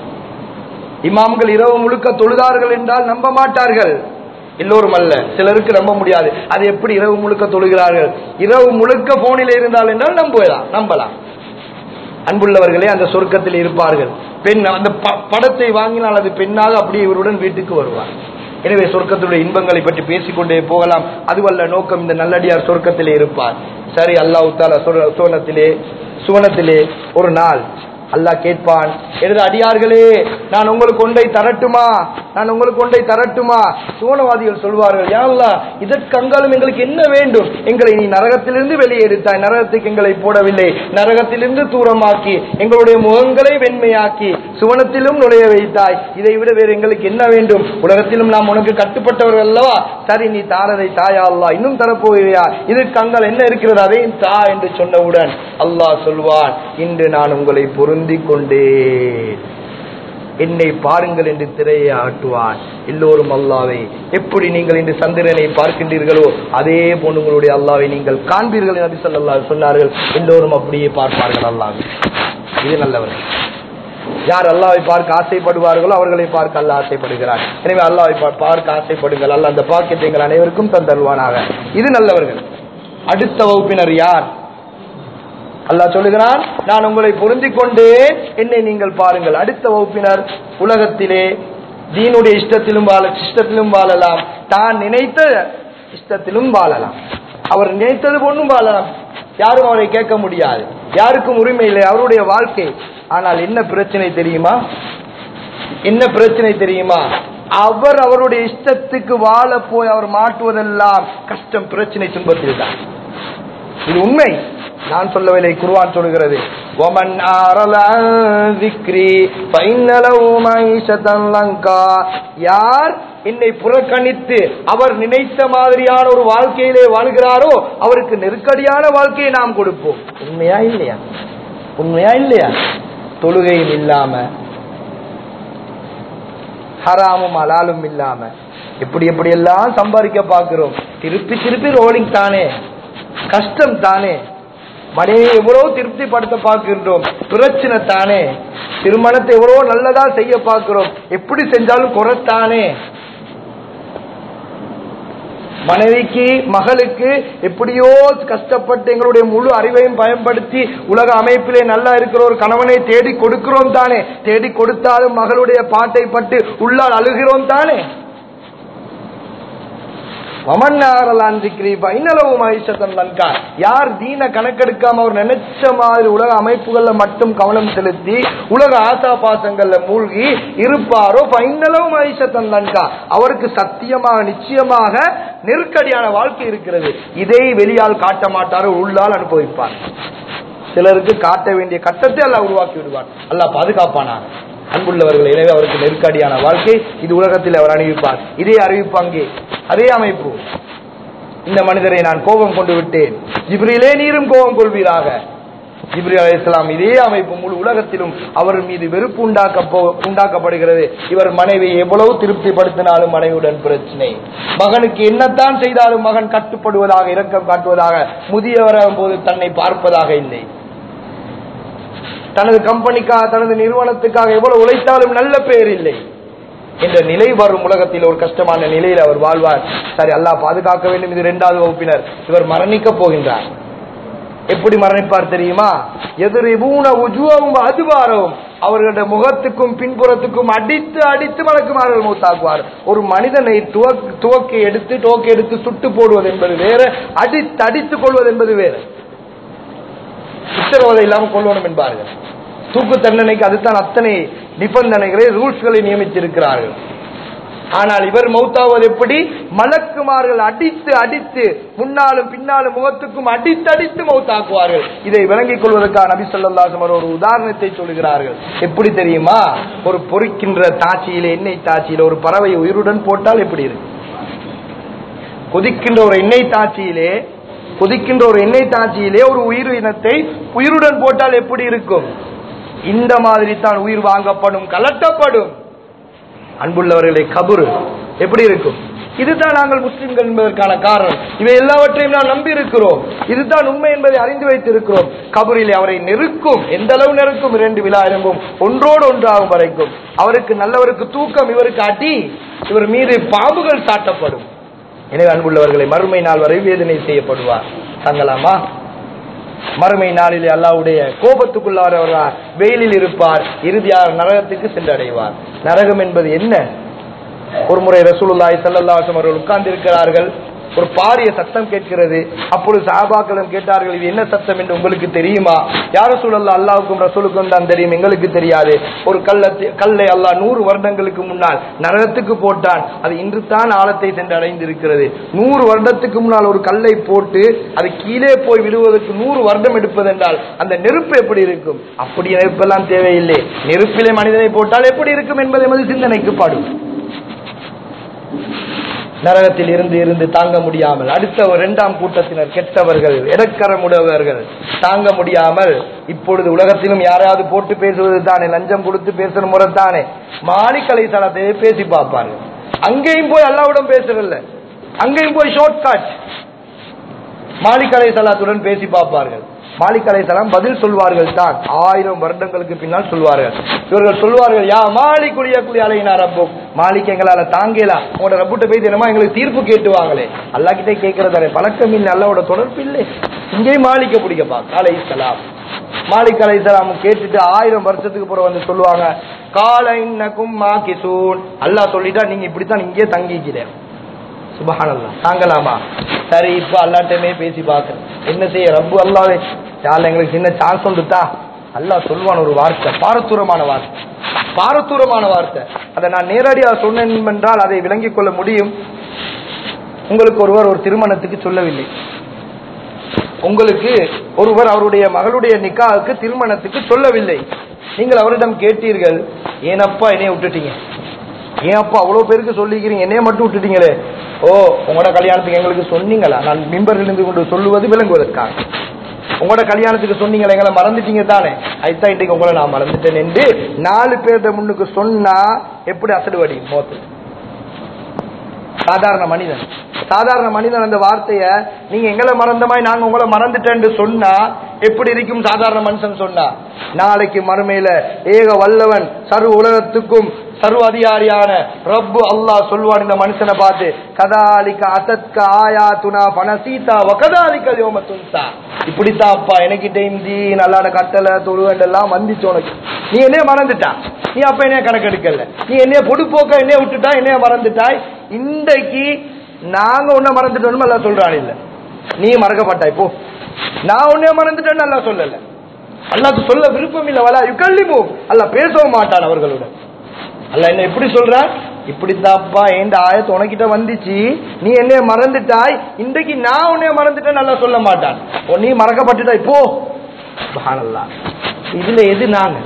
இமாம்கள் இரவு முழுக்க தொழுதார்கள் என்றால் நம்ப மாட்டார்கள் எல்லோரும் அல்ல சிலருக்கு நம்ப முடியாது அது எப்படி இரவு முழுக்க தொழுகிறார்கள் இரவு முழுக்க போனில் இருந்தால் என்றால் நம்பலாம் நம்பலாம் அன்புள்ளவர்களே அந்த சொர்க்கத்தில் இருப்பார்கள் பெண் அந்த ப- படத்தை வாங்கினால் அது பெண்ணாக அப்படியே இவருடன் வீட்டுக்கு வருவார் எனவே சொர்க்கத்துடைய இன்பங்களை பற்றி பேசிக்கொண்டே போகலாம் அதுவல்ல நோக்கம் இந்த நல்லடியார் சொர்க்கத்திலே இருப்பார் சரி அல்லாஹ் தாலா சுவனத்திலே சுவனத்திலே ஒரு நாள் அல்லாஹ் கேட்பான் எனது அடியார்களே நான் உங்களுக்கு ஒன்றை தரட்டுமா நான் உங்களுக்கு ஒன்றை தரட்டுமா சூனவாதிகள் சொல்வார்கள் யா அல்லாஹ் இதற்கு அங்காலும் எங்களுக்கு என்ன வேண்டும் எங்களை நீ நரகத்திலிருந்து வெளியே எடுத்தாய் நரகத்துக்கு எங்களை போடவில்லை நரகத்திலிருந்து தூரமாக்கி எங்களுடைய முகங்களை வெண்மையாக்கி சுவனத்திலும் நுழைய வைத்தாய் இதை விட வேறு எங்களுக்கு என்ன வேண்டும் உலகத்திலும் நாம் உனக்கு கட்டுப்பட்டவர்கள் அல்லவா சரி நீ தாரதை தாயா அல்லாஹ் இன்னும் தரப்போகிறாயா இதற்கு அங்கால் என்ன இருக்கிறது அதையும் தா என்று சொன்னவுடன் அல்லாஹ் சொல்வான் இன்று நான் உங்களை பொருந்திக் கொண்டேன் என்னை பாருங்கள் என்று திரையை ஆட்டுவான் எல்லோரும் அல்லாவை எப்படி நீங்கள் இன்று சந்திரனை பார்க்கின்றீர்களோ அதே போன்று உங்களுடைய அல்லாவை நீங்கள் காண்பீர்கள் என்று சொல்லல்லா சொன்னார்கள் எல்லோரும் அப்படியே பார்ப்பார்கள் அல்லாவை இது நல்லவர்கள் யார் அல்லாவை பார்க்க ஆசைப்படுவார்களோ அவர்களை பார்க்க அல்லாஹ் ஆசைப்படுகிறார் எனவே அல்லாவை பா- பார்க்க ஆசைப்படுங்கள் அல்லாஹ் அந்த பாக்கியத்தை எங்கள் அனைவருக்கும் தந்தருவானாக இது நல்லவர்கள் அடுத்த வகுப்பினர் யார் அல்லாஹ் சொல்லுகிறான் நான் உங்களை பொருந்திக் கொண்டேன் என்னை நீங்கள் பாருங்கள் அடுத்த வகுப்பினர் உலகத்திலே தீனுடைய இஷ்டத்திலும் வாழ இஷ்டத்திலும் வாழலாம் தான் நினைத்த இஷ்டத்திலும் வாழலாம் அவர் நினைத்தது பொண்ணும் வாழலாம் யாரும் அவரை கேட்க முடியாது யாருக்கும் உரிமை இல்லை அவருடைய வாழ்க்கை ஆனால் என்ன பிரச்சனை தெரியுமா என்ன பிரச்சனை தெரியுமா அவர் அவருடைய இஷ்டத்துக்கு வாழ போய் அவர் மாட்டுவதெல்லாம் கஷ்டம் பிரச்சனை துன்பத்தில் தான் இது உண்மை நான் சொல்லவில்லை குர்ஆன் சொல்கிறது وَمَنْ أَعْرَضَ عَنْ ذِكْرِي فَإِنَّ لَهُ مَعِيشَةً ضَنكًا யார் என்னை புறக்கணித்து அவர் நினைத்த மாதிரியான ஒரு வாழ்க்கையிலே வாழ்கிறாரோ அவருக்கு நெருக்கடியான வாழ்க்கையை நாம் கொடுப்போம் உண்மையா இல்லையா உண்மையா இல்லையா தொழுகையும் இல்லாம ஹராமும் அலாலும் இல்லாம எப்படி எப்படி எல்லாம் சம்பாதிக்க பார்க்கிறோம் திருப்பி திருப்பி ரோலிங் தானே கஷ்டம் தானே மனைவி எவ்வளவு திருப்திப்படுத்த பார்க்கின்றோம் பிரச்சனை தானே திருமணத்தை எவ்வளவு நல்லதா செய்ய பார்க்கிறோம் எப்படி செஞ்சாலும் குறைத்தானே மனைவிக்கு மகளுக்கு எப்படியோ கஷ்டப்பட்டு எங்களுடைய முழு அறிவையும் பயன்படுத்தி உலக அமைப்பிலே நல்லா இருக்கிற ஒரு கணவனை தேடி கொடுக்கிறோம் தானே தேடி கொடுத்தாலும் மகளுடைய பாட்டை பட்டு உள்ளால் அழுகிறோம் தானே யார் தீன கணக்கெடுக்காம அவர் நினைச்ச மாதிரி உலக அமைப்புகள்ல மட்டும் கவனம் செலுத்தி உலக ஆசா பாசங்கள்ல மூழ்கி இருப்பாரோ பைனளவும் ஐசத்தன் தன்கா அவருக்கு சத்தியமாக நிச்சயமாக நெருக்கடியான வாழ்க்கை இருக்கிறது இதை வெளியால் காட்ட மாட்டாரோ உள்ளால் அனுபவிப்பார் சிலருக்கு காட்ட வேண்டிய கட்டத்தை அல்லாஹ் உருவாக்கி விடுவார் அல்லாஹ் பாதுகாப்பானார் அன்புள்ளவர்கள் எனவே அவருக்கு நெருக்கடியான வாழ்க்கை இது உலகத்தில் அவர் அறிவிப்பார் இதே அறிவிப்பு அங்கே அதே அமைப்பு இந்த மனிதரை நான் கோபம் கொண்டு விட்டேன் ஜிப்ரிலே நீரும் கோபம் கொள்வீராக ஜிப்ரி அலி இஸ்லாம் இதே அமைப்பு முழு உலகத்திலும் அவர் மீது வெறுப்பு உண்டாக்க போ- உண்டாக்கப்படுகிறது இவர் மனைவி எவ்வளவு திருப்திப்படுத்தினாலும் மனைவியுடன் பிரச்சனை மகனுக்கு என்னத்தான் செய்தாலும் மகன் கட்டுப்படுவதாக இரக்கம் காட்டுவதாக முதியவராகும் போது தன்னை பார்ப்பதாக இல்லை தனது கம்பெனிக்காக தனது நிறுவனத்துக்காக எவ்வளவு உழைத்தாலும் நல்ல பெயர் இல்லை என்ற நிலை வரும் உலகத்தில் ஒரு கஷ்டமான நிலையில் அவர் வாழ்வார் சரி அல்லாஹ் பாதுகாக்க வேண்டும் இது இரண்டாவது வகுப்பினர் இவர் மரணிக்க போகின்றார் எப்படி மரணிப்பார் தெரியுமா எதிரிபூன உஜுவவும் அதுவாரவும் அவர்களுடைய முகத்துக்கும் பின்புறத்துக்கும் அடித்து அடித்து மலக்குமார்கள் மூத்தாக்குவார் ஒரு மனிதனை துவக்- துவக்கி எடுத்து டோக்கி எடுத்து சுட்டு போடுவது என்பது வேற அடித்து அடித்துக் கொள்வது என்பது வேற உத்தரவாதம் இல்லாமல் கொள்ளணும் என்பார்கள் தூக்கு தண்டனைக்கு அதுதான் அத்தனை நிபந்தனைகளை ரூல்ஸ்களை நியமித்திருக்கிறார்கள் ஆனால் இவர் மௌத்தாவது எப்படி மலக்குமார்கள் அடித்து அடித்து முன்னாலும் பின்னாலும் முகத்துக்கும் அடித்து அடித்து மௌத்தாக்குவார்கள் இதை விளங்கிக் கொள்வதற்காக நபி ஸல்லல்லாஹு அலைஹி ஒரு உதாரணத்தை சொல்கிறார்கள் எப்படி தெரியுமா ஒரு பொறிக்கின்ற தாச்சியில எண்ணெய் தாச்சியில ஒரு பறவை உயிருடன் போட்டால் எப்படி இருக்கு கொதிக்கின்ற ஒரு எண்ணெய் தாச்சியிலே கொதிக்கின்ற ஒரு எண்ணெய் தாச்சியிலே ஒரு உயிர் இனத்தை உயிருடன் போட்டால் எப்படி இருக்கும் இந்த மாதிரி தான் உயிர் வாங்கப்படும் கலட்டப்படும் அன்புள்ளவர்களை கபுரு எப்படி இருக்கும் இதுதான் நாங்கள் முஸ்லிம்கள் என்பதற்கான காரணம் இவை எல்லாவற்றையும் நாம் நம்பி இருக்கிறோம் இதுதான் உண்மை என்பதை அறிந்து வைத்திருக்கிறோம் கபரிலே அவரை நெருக்கும் எந்த அளவு நெருக்கும் இரண்டு விழா எறும்பும் ஒன்றோடு ஒன்றாகும் வரைக்கும் அவருக்கு நல்லவருக்கு தூக்கம் இவருக்கு அடி இவர் மீது பாம்புகள் சாட்டப்படும் எனவே அன்புள்ளவர்களை மறுமை நாள் வரை வேதனை செய்யப்படுவார் தங்கலாமா மறுமை நாளிலே அல்லாவுடைய கோபத்துக்குள்ளார் வருவார் வெயிலில் இருப்பார் இறுதியாக நரகத்துக்கு சென்றடைவார் நரகம் என்பது என்ன ஒரு முறை ரசூலுல்லாஹி ஸல்லல்லாஹு அலைஹி அவர்கள் உட்கார்ந்து இருக்கிறார்கள் ஒரு பாரிய சத்தம் கேட்கிறது அப்பொழுது சஹாபாக்களும் கேட்டார்கள் இது என்ன சத்தம் என்று உங்களுக்கு தெரியுமா யார சூழல்ல அல்லாவுக்கும் ரசூலுக்கும் தான் தெரியும் எங்களுக்கு தெரியாது ஒரு கல்லை கல்லை அல்லாஹ் நூறு வருடங்களுக்கு முன்னால் நரகத்துக்கு போட்டான் அது இன்று தான் ஆழத்தை சென்று அடைந்திருக்கிறது நூறு வருடத்துக்கு முன்னால் ஒரு கல்லை போட்டு அது கீழே போய் விடுவதற்கு நூறு வருடம் எடுப்பதென்றால் அந்த நெருப்பு எப்படி இருக்கும் அப்படி நெருப்பெல்லாம் தேவையில்லை நெருப்பிலே மனிதனை போட்டால் எப்படி இருக்கும் என்பது எமது சிந்தனைக்கு பாடும் நரகத்தில் இருந்து இருந்து தாங்க முடியாமல் அடுத்த ஒரு இரண்டாம் கூட்டத்தினர் கெட்டவர்கள் இடக்கரமுடையவர்கள் தாங்க முடியாமல் இப்பொழுது உலகத்திலும் யாராவது போட்டு பேசுவது தானே லஞ்சம் கொடுத்து பேசுற முறை தானே மாலிக்கலை தளத்தை பேசி பார்ப்பார்கள் அங்கேயும் போய் அல்லாவிடம் பேசுறதில்ல அங்கேயும் போய் ஷார்ட் கட் மாலிக் அலை சலாத்துடன் பேசி பார்ப்பார்கள் மாலிக் அலை சலாம் பதில் சொல்வார்கள் தான் ஆயிரம் வருடங்களுக்கு பின்னால் சொல்வார்கள் இவர்கள் சொல்வார்கள் யா மாலிக் குளிய குளி அலையினா ரப்பு மாலிக் எங்களால தாங்கலா உங்களோட ரப்புட்ட போய் தினமா எங்களுக்கு தீர்ப்பு கேட்டுவாங்களே அல்லா கிட்டே கேட்கறதானே பழக்கம் இல்லை அல்லாவோட தொடர்பு இல்லை இங்கேயும் மாலிக்க பிடிக்கப்பா அலை சலாம் மாலிக் அலை சலாம் கேட்டுட்டு ஆயிரம் வருஷத்துக்கு பிறகு வந்து சொல்லுவாங்க கால இன்னக்கும் மாக்கிசூன் அல்லாஹ் சொல்லிட்டா நீங்க இப்படித்தான் இங்கே தங்கிக்கிறேன் சுபஹானல்லா தாங்கலாமா சரி இப்ப அல்லாட்டமே பேசி பார்க்க என்ன செய்ய ரப்பு அல்லாவே யாழ் எங்களுக்கு சின்ன சான்ஸ் வந்துட்டா அல்லாஹ் சொல்வான் ஒரு வார்த்தை பாரதூரமான வார்த்தை பாரதூரமான வார்த்தை அதை நான் நேரடியாக சொன்னேன் என்றால் அதை விளங்கிக் கொள்ள முடியும் உங்களுக்கு ஒருவர் ஒரு திருமணத்துக்கு சொல்லவில்லை உங்களுக்கு ஒருவர் அவருடைய மகளுடைய நிக்காவுக்கு திருமணத்துக்கு சொல்லவில்லை நீங்கள் அவரிடம் கேட்டீர்கள் ஏனப்பா என்னைய விட்டுட்டீங்க ஏன் அப்பா அவ்வளவு பேருக்கு சொல்லிக்கிறீங்க என்னைய மட்டும் விட்டுட்டீங்களே ஓ உங்களோட கல்யாணத்துக்கு எங்களுக்கு சொன்னீங்களா நான் மிம்பரில் இருந்து கொண்டு சொல்லுவது விளங்குவதற்காக உங்களோட கல்யாணத்துக்கு சொன்னீங்களா எங்களை மறந்துட்டீங்க தானே ஐத்தா இன்றைக்கு உங்களை நான் மறந்துட்டேன் என்று நாலு பேர்த முன்னுக்கு சொன்னா எப்படி அசடு வடி மோத்து சாதாரண மனிதன் சாதாரண மனிதன் அந்த வார்த்தைய நீங்க எங்களை மறந்த மாதிரி நாங்க உங்களை மறந்துட்டேன்னு சொன்னா எப்படி இருக்கும் சாதாரண மனுஷன் சொன்னா நாளைக்கு மறுமையில ஏக வல்லவன் சர்வ உலகத்துக்கும் சர்வ அதிகாரியான ரப்பு அல்லாஹ் சொல்வான் இந்த மனுஷனை பார்த்து கதாலிக்க அசத்க ஆயாத்துனா பனசீதா வகதாலிக்க யோமத்துன்சா இப்படித்தான் அப்பா எனக்கிட்ட இந்தி நல்லாட கட்டளை தொழுகண்டெல்லாம் வந்துச்சு உனக்கு நீ என்னைய மறந்துட்டான் நீ அப்ப என்னைய கணக்கெடுக்கல நீ என்னைய பொடுப்போக்க என்னைய விட்டுட்டா என்னைய மறந்துட்டாய் இன்றைக்கு நாங்க உன்னை மறந்துட்டோம் எல்லாம் சொல்றான் இல்ல நீ மறக்கப்பட்டாய் போ நான் உன்னைய மறந்துட்டேன்னு நல்லா சொல்லல அல்லாஹ் சொல்ல விருப்பம் இல்ல வலா யுகல்லிமு அல்லாஹ் பேசவும் மாட்டான் அவர்களுடன் அல்ல என்ன எப்படி சொல்ற இப்படித்தாப்பா எந்த ஆயத்து உனக்கிட்ட வந்துச்சு நீ என்னைய மறந்துட்டாய் இன்றைக்கு நான் உன்னைய மறந்துட்டேன் நல்லா சொல்ல மாட்டான் ஓ, நீ மறக்கப்பட்டுட்டாய் போ சுப்ஹானல்லாஹ். இதுல எது நாங்க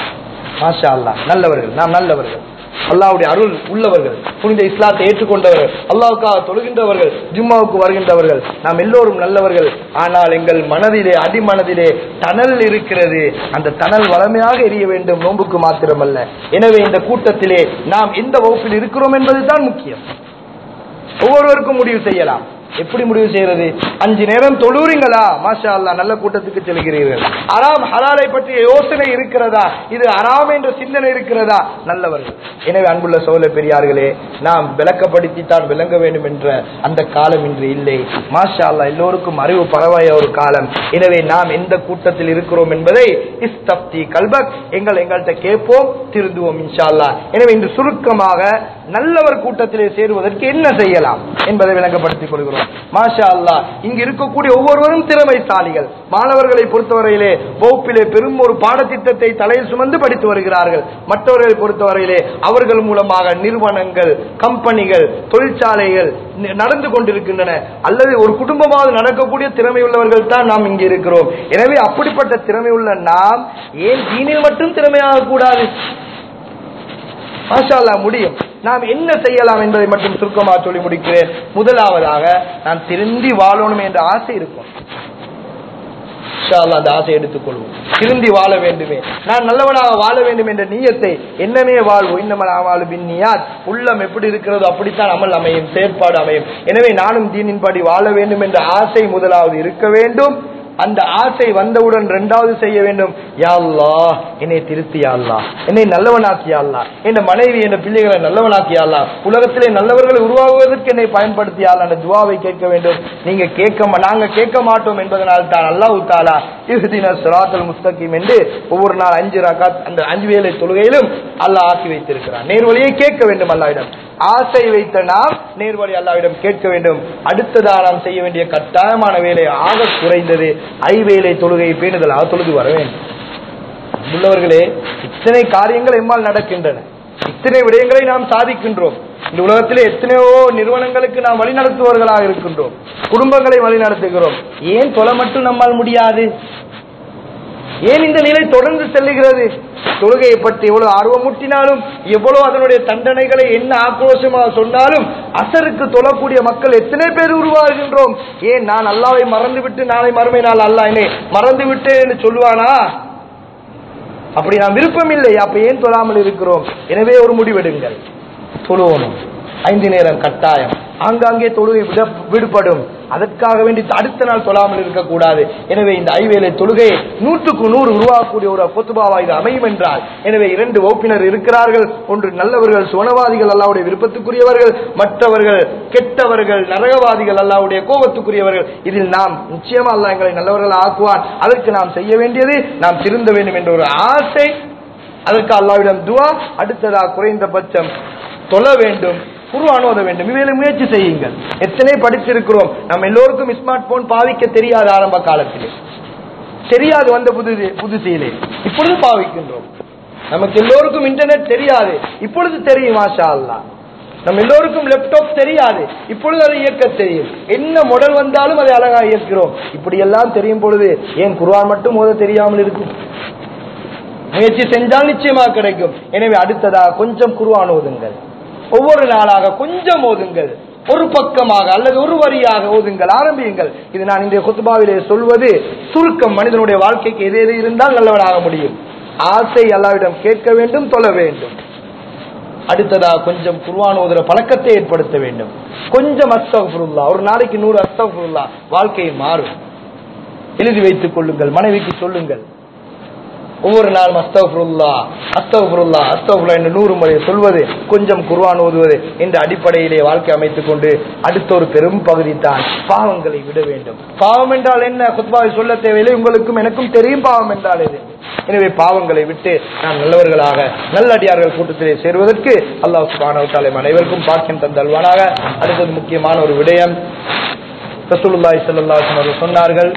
மாஷா அல்லாஹ் நல்லவர்கள் நாம் நல்லவர்கள் அல்லாஹ்வுடைய அருள் உள்ளவர்கள் புனித இஸ்லாத்தை ஏற்றுக்கொண்டவர்கள் அல்லாஹ்வுக்காக தொழுகின்றவர்கள் ஜும்மாவுக்கு வருகின்றவர்கள் நாம் எல்லோரும் நல்லவர்கள் ஆனால் எங்கள் மனதிலே அடிமனதிலே தணல் இருக்கிறது அந்த தணல் வளமையாக எரிய வேண்டும் நோன்புக்கு மாத்திரமல்ல எனவே இந்த கூட்டத்திலே நாம் எந்த வகுப்பில் இருக்கிறோம் என்பதுதான் முக்கியம் ஒவ்வொருவருக்கும் முடிவு செய்யலாம் எப்படி முடிவு செய்யறது அஞ்சு நேரம் தொழுறீங்களா மாஷா அல்லாஹ் நல்ல கூட்டத்துக்கு செல்கிறீர்கள் அராம் ஹலாலை பற்றிய யோசனை இருக்கிறதா இது அராம் என்ற சிந்தனை இருக்கிறதா நல்லவர்கள் எனவே அன்புள்ள சோழ பெரியார்களே நாம் விளக்கப்படுத்தித்தான் விளங்க வேண்டும் என்ற அந்த காலம் இன்று இல்லை மாஷா அல்லாஹ் எல்லோருக்கும் அறிவு பரவாய ஒரு காலம் எனவே நாம் எந்த கூட்டத்தில் இருக்கிறோம் என்பதை இஸ்தப்தி கல்பக் எங்கள் எங்கள்கிட்ட கேட்போம் திருந்துவோம் இன்ஷா அல்லாஹ் எனவே இன்று சுருக்கமாக நல்லவர் கூட்டத்திலே சேருவதற்கு என்ன செய்யலாம் என்பதை விளங்கப்படுத்திக் கொள்கிறோம் மாஷா அல்லாஹ் இங்கு இருக்கக்கூடிய ஒவ்வொருவரும் திறமைசாலிகள் மாணவர்களை பொறுத்தவரையிலே வகுப்பிலே பெரும் ஒரு பாடத்திட்டத்தை தலையில் சுமந்து படித்து வருகிறார்கள் மற்றவர்களை பொறுத்தவரையிலே அவர்கள் மூலமாக நிறுவனங்கள் கம்பெனிகள் தொழிற்சாலைகள் நி- நடந்து கொண்டிருக்கின்றன அல்லது ஒரு குடும்பமாவது நடக்கக்கூடிய திறமை உள்ளவர்கள் தான் நாம் இங்கே இருக்கிறோம் எனவே அப்படிப்பட்ட திறமை உள்ள நாம் ஏன் தீனில் மட்டும் திறமையாக கூடாது மாஷா அல்லாஹ் முடியும் நாம் என்ன செய்யலாம் என்பதை மட்டும் சுருக்கமாக சொல்லி முடிக்கிறேன் முதலாவதாக நான் திருந்தி வாழணும் என்ற ஆசை இருக்கும் இன்ஷா அல்லாஹ் அந்த ஆசை எடுத்துக்கொள்வோம் திருந்தி வாழ வேண்டுமே நான் நல்லவனாக வாழ வேண்டும் என்ற நீயத்தை என்னமே வாழ்வோம் இன்னமல் அமாலு பின் நியாத் உள்ளம் எப்படி இருக்கிறதோ அப்படித்தான் அமல் அமையும் செயற்பாடு அமையும் எனவே நானும் தீனின்படி வாழ வேண்டும் என்ற ஆசை முதலாவது இருக்க வேண்டும் அந்த ஆசை வந்தவுடன் இரண்டாவது செய்ய வேண்டும் யா அல்லாஹ் என்னை திருத்தி யா அல்லாஹ் என்னை நல்லவனாக்கி யா அல்லாஹ் என் மனைவி என் பிள்ளைகளை நல்லவனாக்கி யா அல்லாஹ் உலகத்திலே நல்லவர்களை உருவாகுவதற்கு என்னை பயன்படுத்தி யா அல்லாஹ் என்ற துவாவை கேட்க வேண்டும் நீங்க கேட்க மா- நாங்க கேட்க மாட்டோம் என்பதனால் தான் அல்லாஹ் தாலா இஹ்தின சிராத்தல் முஸ்தகீம் என்று ஒவ்வொரு நாள் அஞ்சு ரகாத் அந்த அஞ்சு வேளை தொழுகையிலும் அல்லாஹ் ஆக்கி வைத்திருக்கிறான் நேர்வழியை கேட்க வேண்டும் அல்லாஹ்விடம் ஆசை வைத்த நாம் நேர்வழி அல்லாவிடம் கேட்க வேண்டும் அடுத்ததாக நாம் செய்ய வேண்டிய கட்டாயமான வேலை ஆக குறைந்தது ஐவேளை தொழுகை பேணுதலாக தொழுது வர வேண்டும் உள்ளவர்களே இத்தனை காரியங்கள் எம்மால் நடக்கின்றன இத்தனை விடயங்களை நாம் சாதிக்கின்றோம் இந்த உலகத்திலே எத்தனையோ நிறுவனங்களுக்கு நாம் வழிநடத்துபவர்களாக இருக்கின்றோம் குடும்பங்களை வழிநடத்துகிறோம் ஏன் தொலை மட்டும் நம்மால் முடியாது ஏன் இந்த நிலை தொடர்ந்து செல்லுகிறது தொழுகையை பற்றி எவ்வளவு ஆர்வமூட்டினாலும் எவ்வளவு அதனுடைய தண்டனைகளை என்ன ஆக்ரோஷமாக சொன்னாலும் அசருக்கு தொழக்கூடிய மக்கள் எத்தனை பேர் உருவாகின்றோம் ஏன் நான் அல்லாவை மறந்து விட்டு நாளை மறுமை நாள் அல்லா என்னை மறந்து விட்டேன் என்று சொல்லுவானா அப்படி நாம் விருப்பம் இல்லை அப்ப ஏன் தொழாமல் இருக்கிறோம் எனவே ஒரு முடிவெடுங்கள் தொழுவோம் ஐந்து நேரம் கட்டாயம் ஆங்காங்கே தொழுகை விட விடுபடும் அதற்காக வேண்டி அடுத்த நாள் தொழாமல் இருக்கக்கூடாது எனவே இந்த ஐவேளை தொழுகை நூற்றுக்கு நூறு உருவாக்கக்கூடிய ஒரு பொத்துபாவா இது அமையும் என்றால் எனவே இரண்டு வகுப்பினர் இருக்கிறார்கள் ஒன்று நல்லவர்கள் சுவனவாதிகள் அல்லாவுடைய விருப்பத்துக்குரியவர்கள் மற்றவர்கள் கெட்டவர்கள் நரகவாதிகள் அல்லாவுடைய கோபத்துக்குரியவர்கள் இதில் நாம் நிச்சயமா அல்லாஹ் எங்களை நல்லவர்கள் ஆக்குவான் அதற்கு நாம் செய்ய வேண்டியது நாம் திருந்த வேண்டும் என்ற ஒரு ஆசை அதற்கு அல்லாவிடம் துவா அடுத்ததா குறைந்தபட்சம் தொழ வேண்டும் குர்ஆன் ஓத வேண்டும் இவையில முயற்சி செய்யுங்கள் எத்தனை படிச்சிருக்கிறோம் நம்ம எல்லோருக்கும் ஸ்மார்ட் போன் பாவிக்க தெரியாது ஆரம்ப காலத்திலே தெரியாது வந்த புது புதுசையிலே இப்பொழுது பாவிக்கின்றோம் நமக்கு எல்லோருக்கும் இன்டர்நெட் தெரியாது இப்பொழுது தெரியும் மாஷா அல்லாஹ் நம்ம எல்லோருக்கும் லேப்டாப் தெரியாது இப்பொழுது அதை இயக்க தெரியும் என்ன மாடல் வந்தாலும் அதை அழகா இயக்கிறோம் இப்படி எல்லாம் தெரியும் பொழுது ஏன் குர்ஆன் மட்டும் ஓத தெரியாமல் இருக்கும் முயற்சி செஞ்சால் நிச்சயமாக கிடைக்கும் எனவே அடுத்ததாக கொஞ்சம் குர்ஆன் ஓதுங்கள் ஒவ்வொரு நாளாக கொஞ்சம் ஓதுங்கள் ஒரு பக்கமாக அல்லது ஒரு வரியாக ஓதுங்கள் ஆரம்பியுங்கள் இது நான் இன்றைய குத்துபாவிலே சொல்வது சுருக்கம் மனிதனுடைய வாழ்க்கைக்கு எது எது இருந்தால் நல்லவனாக முடியும் ஆசை அல்லாவிடம் கேட்க வேண்டும் தொழ வேண்டும் அடுத்ததா கொஞ்சம் குர்ஆன் ஓதுற பழக்கத்தை ஏற்படுத்த வேண்டும் கொஞ்சம் அஸ்தகுல்லா ஒரு நாளைக்கு நூறு அஸ்தகுல்லா வாழ்க்கை மாறும் எழுதி வைத்துக் கொள்ளுங்கள் மனைவிக்கு சொல்லுங்கள் ஒவ்வொரு நாளும் அஸ்தகுல்லா அஸ்தகுல்லா அஸ்தகுல்லா என்று நூறு முறை சொல்வது கொஞ்சம் குர்ஆன் ஓதுவது என்ற அடிப்படையிலே வாழ்க்கை அமைத்துக் கொண்டு அடுத்த ஒரு பெரும் பகுதி தான் பாவங்களை விட வேண்டும் பாவம் என்றால் என்ன குத்பாவை சொல்ல தேவையில்லை உங்களுக்கும் எனக்கும் தெரியும் பாவம் என்றால் எது எனவே பாவங்களை விட்டு நாம் நல்லவர்களாக நல்லடியார்கள் கூட்டத்திலே சேருவதற்கு அல்லாஹ் சுப்ஹானஹு வ தஆலா அனைவருக்கும் பாக்கியம் தந்தல்வானாக அடுத்தது முக்கியமான ஒரு விடயம் ரசூலுல்லாஹி ஸல்லல்லாஹு அலைஹி வஸல்லம் சொன்னார்கள்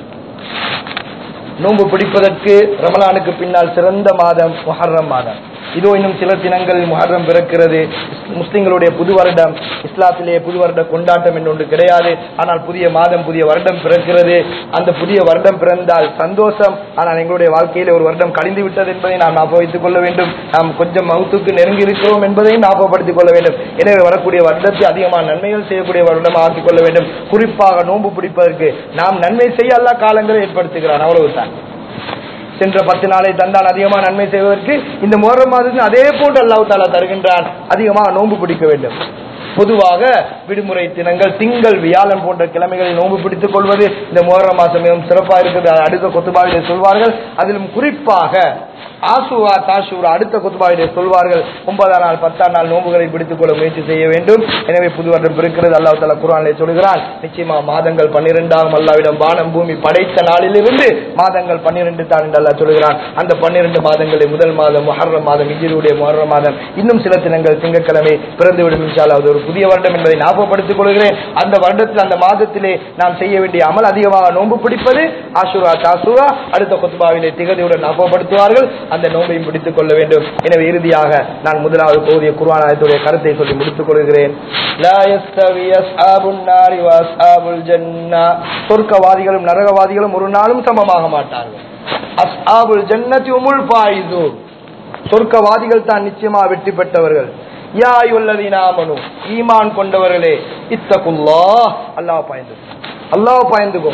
நோன்பு பிடிப்பதற்கு ரமலானுக்கு பின்னால் சிறந்த மாதம் முஹர்ரம் மாதம் இதோ இன்னும் சில தினங்கள் முஹர்ரம் பிறக்கிறது முஸ்லிம்களுடைய புது வருடம் இஸ்லாத்திலே புது வருட கொண்டாட்டம் என்று ஒன்று கிடையாது ஆனால் புதிய மாதம் புதிய வருடம் பிறக்கிறது அந்த புதிய வருடம் பிறந்தால் சந்தோஷம் ஆனால் எங்களுடைய வாழ்க்கையிலே ஒரு வருடம் கழிந்து விட்டது என்பதை நாம் ஞாபகம் வைத்துக் கொள்ள வேண்டும் நாம் கொஞ்சம் மவுத்துக்கு நெருங்கி இருக்கிறோம் என்பதையும் ஞாபகப்படுத்திக் கொள்ள வேண்டும் எனவே வரக்கூடிய வருடத்தை அதிகமான நன்மைகள் செய்யக்கூடிய வருடமாக ஆக்கிக் கொள்ள வேண்டும் குறிப்பாக நோன்பு பிடிப்பதற்கு நாம் நன்மை செய்ய அல்லா காலங்களை ஏற்படுத்துகிறான் அவ்வளவுதான் சென்ற பத்து நாளை தந்தால் அதிகமாக நன்மை செய்வதற்கு இந்த முகரம் மாதத்தில் அதே போன்று அல்லாஹ் தாலா தருகின்றான் அதிகமாக நோன்பு பிடிக்க வேண்டும் பொதுவாக விடுமுறை தினங்கள் திங்கள் வியாழன் போன்ற கிழமைகளில் நோன்பு பிடித்துக் கொள்வது இந்த முகரம் மாதம் மிகவும் சிறப்பாக இருக்குது அடுத்த கொத்துபாவிலே சொல்வார்கள் அதிலும் குறிப்பாக ஆசுவா தாசூரா அடுத்த குத்துபாவிலே சொல்வார்கள் ஒன்பதாம் நாள் பத்தாம் நாள் நோன்புகளை பிடித்துக் கொள்ள முயற்சி செய்ய வேண்டும் எனவே புது வருடம் இருக்கிறது அல்லாஹ் தலா குரானிலே சொல்கிறான் நிச்சயமா மாதங்கள் பன்னிரெண்டாகும் அல்லாவிடம் வானம் பூமி படைத்த நாளிலிருந்து மாதங்கள் பன்னிரெண்டு தான் என்று அல்லாஹ் சொல்கிறான் அந்த பன்னிரண்டு மாதங்களில் முதல் மாதம் முஹர்ரம் மாதம் இஜிருடைய முஹர்ரம் மாதம் இன்னும் சில தினங்கள் திங்கட்கிழமை பிறந்துவிடும் இன்ஷால்லா அது ஒரு புதிய வருடம் என்பதை ஞாபகப்படுத்திக் கொள்கிறேன் அந்த வருடத்தில் அந்த மாதத்திலே நாம் செய்ய வேண்டிய அமல் அதிகமாக நோன்பு பிடிப்பது ஆசுரா தாசுரா அடுத்த குத்துபாவிலே திகதியுடன் ஞாபகப்படுத்துவார்கள் அந்த நோன்பையும் பிடித்துக் கொள்ள வேண்டும் எனவே இறுதியாக நான் முதலாவது போதிய குர்ஆனாயத்துடைய கருத்தை சொல்லி முடித்துக் கொள்கிறேன் லா யஸ்தவி அஸ்ஹாபுன் நாரி வ அஸ்ஹாபுல் ஜன்னா சொர்க்கவாதிகளும் நரகவாதிகளும் ஒரு நாளும் சமமாக மாட்டார்கள் அஸ்ஹாபுல் ஜன்னதி உமுல் ஃபாயிசூன் சொர்க்கவாதிகள் தான் நிச்சயமா வெற்றி பெற்றவர்கள் யா அய்யுல்லதீன ஆமனு ஈமான் கொண்டவர்களே இத்தகுல்லாஹ் அல்லாஹ் பாய்ந்து அல்லாஹ் பாய்ந்துகோ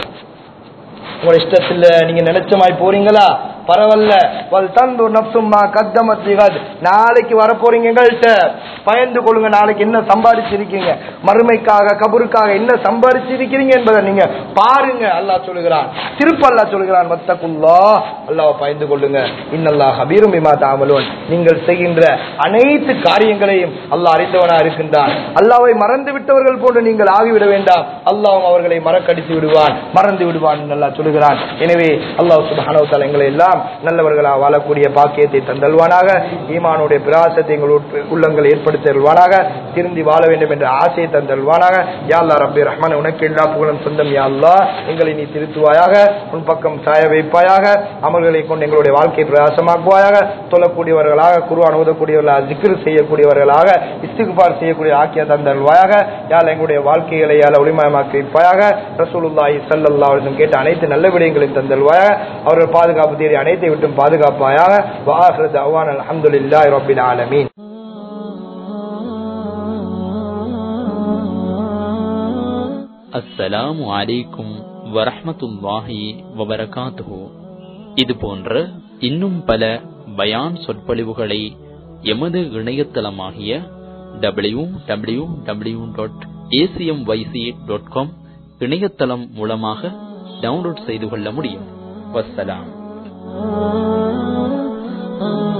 உங்க இஷ்டத்துல நீங்க நினைச்சமாய் போறீங்களா பரவாயில்ல வல் தந்து நப்சும்மா கத்தமத் லிகத் நாளைக்கு வர போறீங்க எங்கள்கிட்ட பயந்து கொள்ளுங்க நாளைக்கு என்ன சம்பாதிச்சிருக்கீங்க மறுமைக்காக கபருக்காக என்ன சம்பாதிச்சிருக்கிறீங்க என்பதை நீங்க பாருங்க அல்லாஹ் சொல்லுகிறான் திருப்ப அல்லாஹ் சொல்லுகிறான் மத்தகுல்லா அல்லாஹ் பயந்து கொள்ளுங்க இன்னல்லாஹ் ஹபீரும் பிமா தாமலோன் நீங்கள் செய்கின்ற அனைத்து காரியங்களையும் அல்லாஹ் அறிந்தவனா இருக்கின்றான் அல்லாஹ்வை மறந்து விட்டவர்கள் போன்று நீங்கள் ஆகிவிட வேண்டாம் அல்லாஹ் அவர்களை மறக்கடித்து விடுவான் மறந்து விடுவான் என்று அல்லாஹ் சொல்லுகிறான் எனவே அல்லாஹ் சுபஹானஹு வ தஆலா எங்களை எல்லாம் நல்லவர்களாக வாழக்கூடிய பாக்கியத்தை தந்தல்வானாக ஈமானுடைய பிரகாசத்தை எங்கள் உட்ப- உள்ளங்கள் ஏற்படுத்தல்வானாக திருந்தி வாழ வேண்டும் என்ற ஆசையை தந்தல்வானாக யா அல்லாஹ் ரப்பி ரஹ்மான் உனக்கு எல்லா புகழும் சொந்தம் யா அல்லாஹ் எங்களை நீ திருத்துவாயாக உன் பக்கம் சாய வைப்பாயாக அமல்களை கொண்டு எங்களுடைய வாழ்க்கையை பிரயாசமாக்குவாயாக தொழக்கூடியவர்களாக குருவான் ஓதக்கூடியவர்களாக ஜிக்ரு செய்யக்கூடியவர்களாக இஸ்திகுபார் செய்யக்கூடிய ஆக்கிய தந்தல்வாயாக யாழ் எங்களுடைய வாழ்க்கைகளை யாழ் ஒளிமயமாக்கி வைப்பாயாக ரசூலுல்லாஹி ஸல்லல்லாஹு அலைஹி வஸல்லம் கேட்ட அனைத்து நல்ல விடயங்களையும் தந்தல்வாயாக அவர்கள் பாதுகாப்பு தேடி அனைத்தை விட்டும் பாதுகாப்பாயாக வாஹிரு தஅவான் அல்ஹம்துலில்லாஹி ரப்பில் ஆலமீன் அஸ்ஸலாமு அலைக்கும் வரஹ்மத்துல்லாஹி வபரகாத்துஹு இது போன்ற இன்னும் பல பயான் சொற்பொழிவுகளை எமது இணையதளமாகிய W W W dot ACM YC dot com இணையதளம் மூலமாக டவுன்லோட் செய்து கொள்ள முடியும் வஸ்ஸலாம்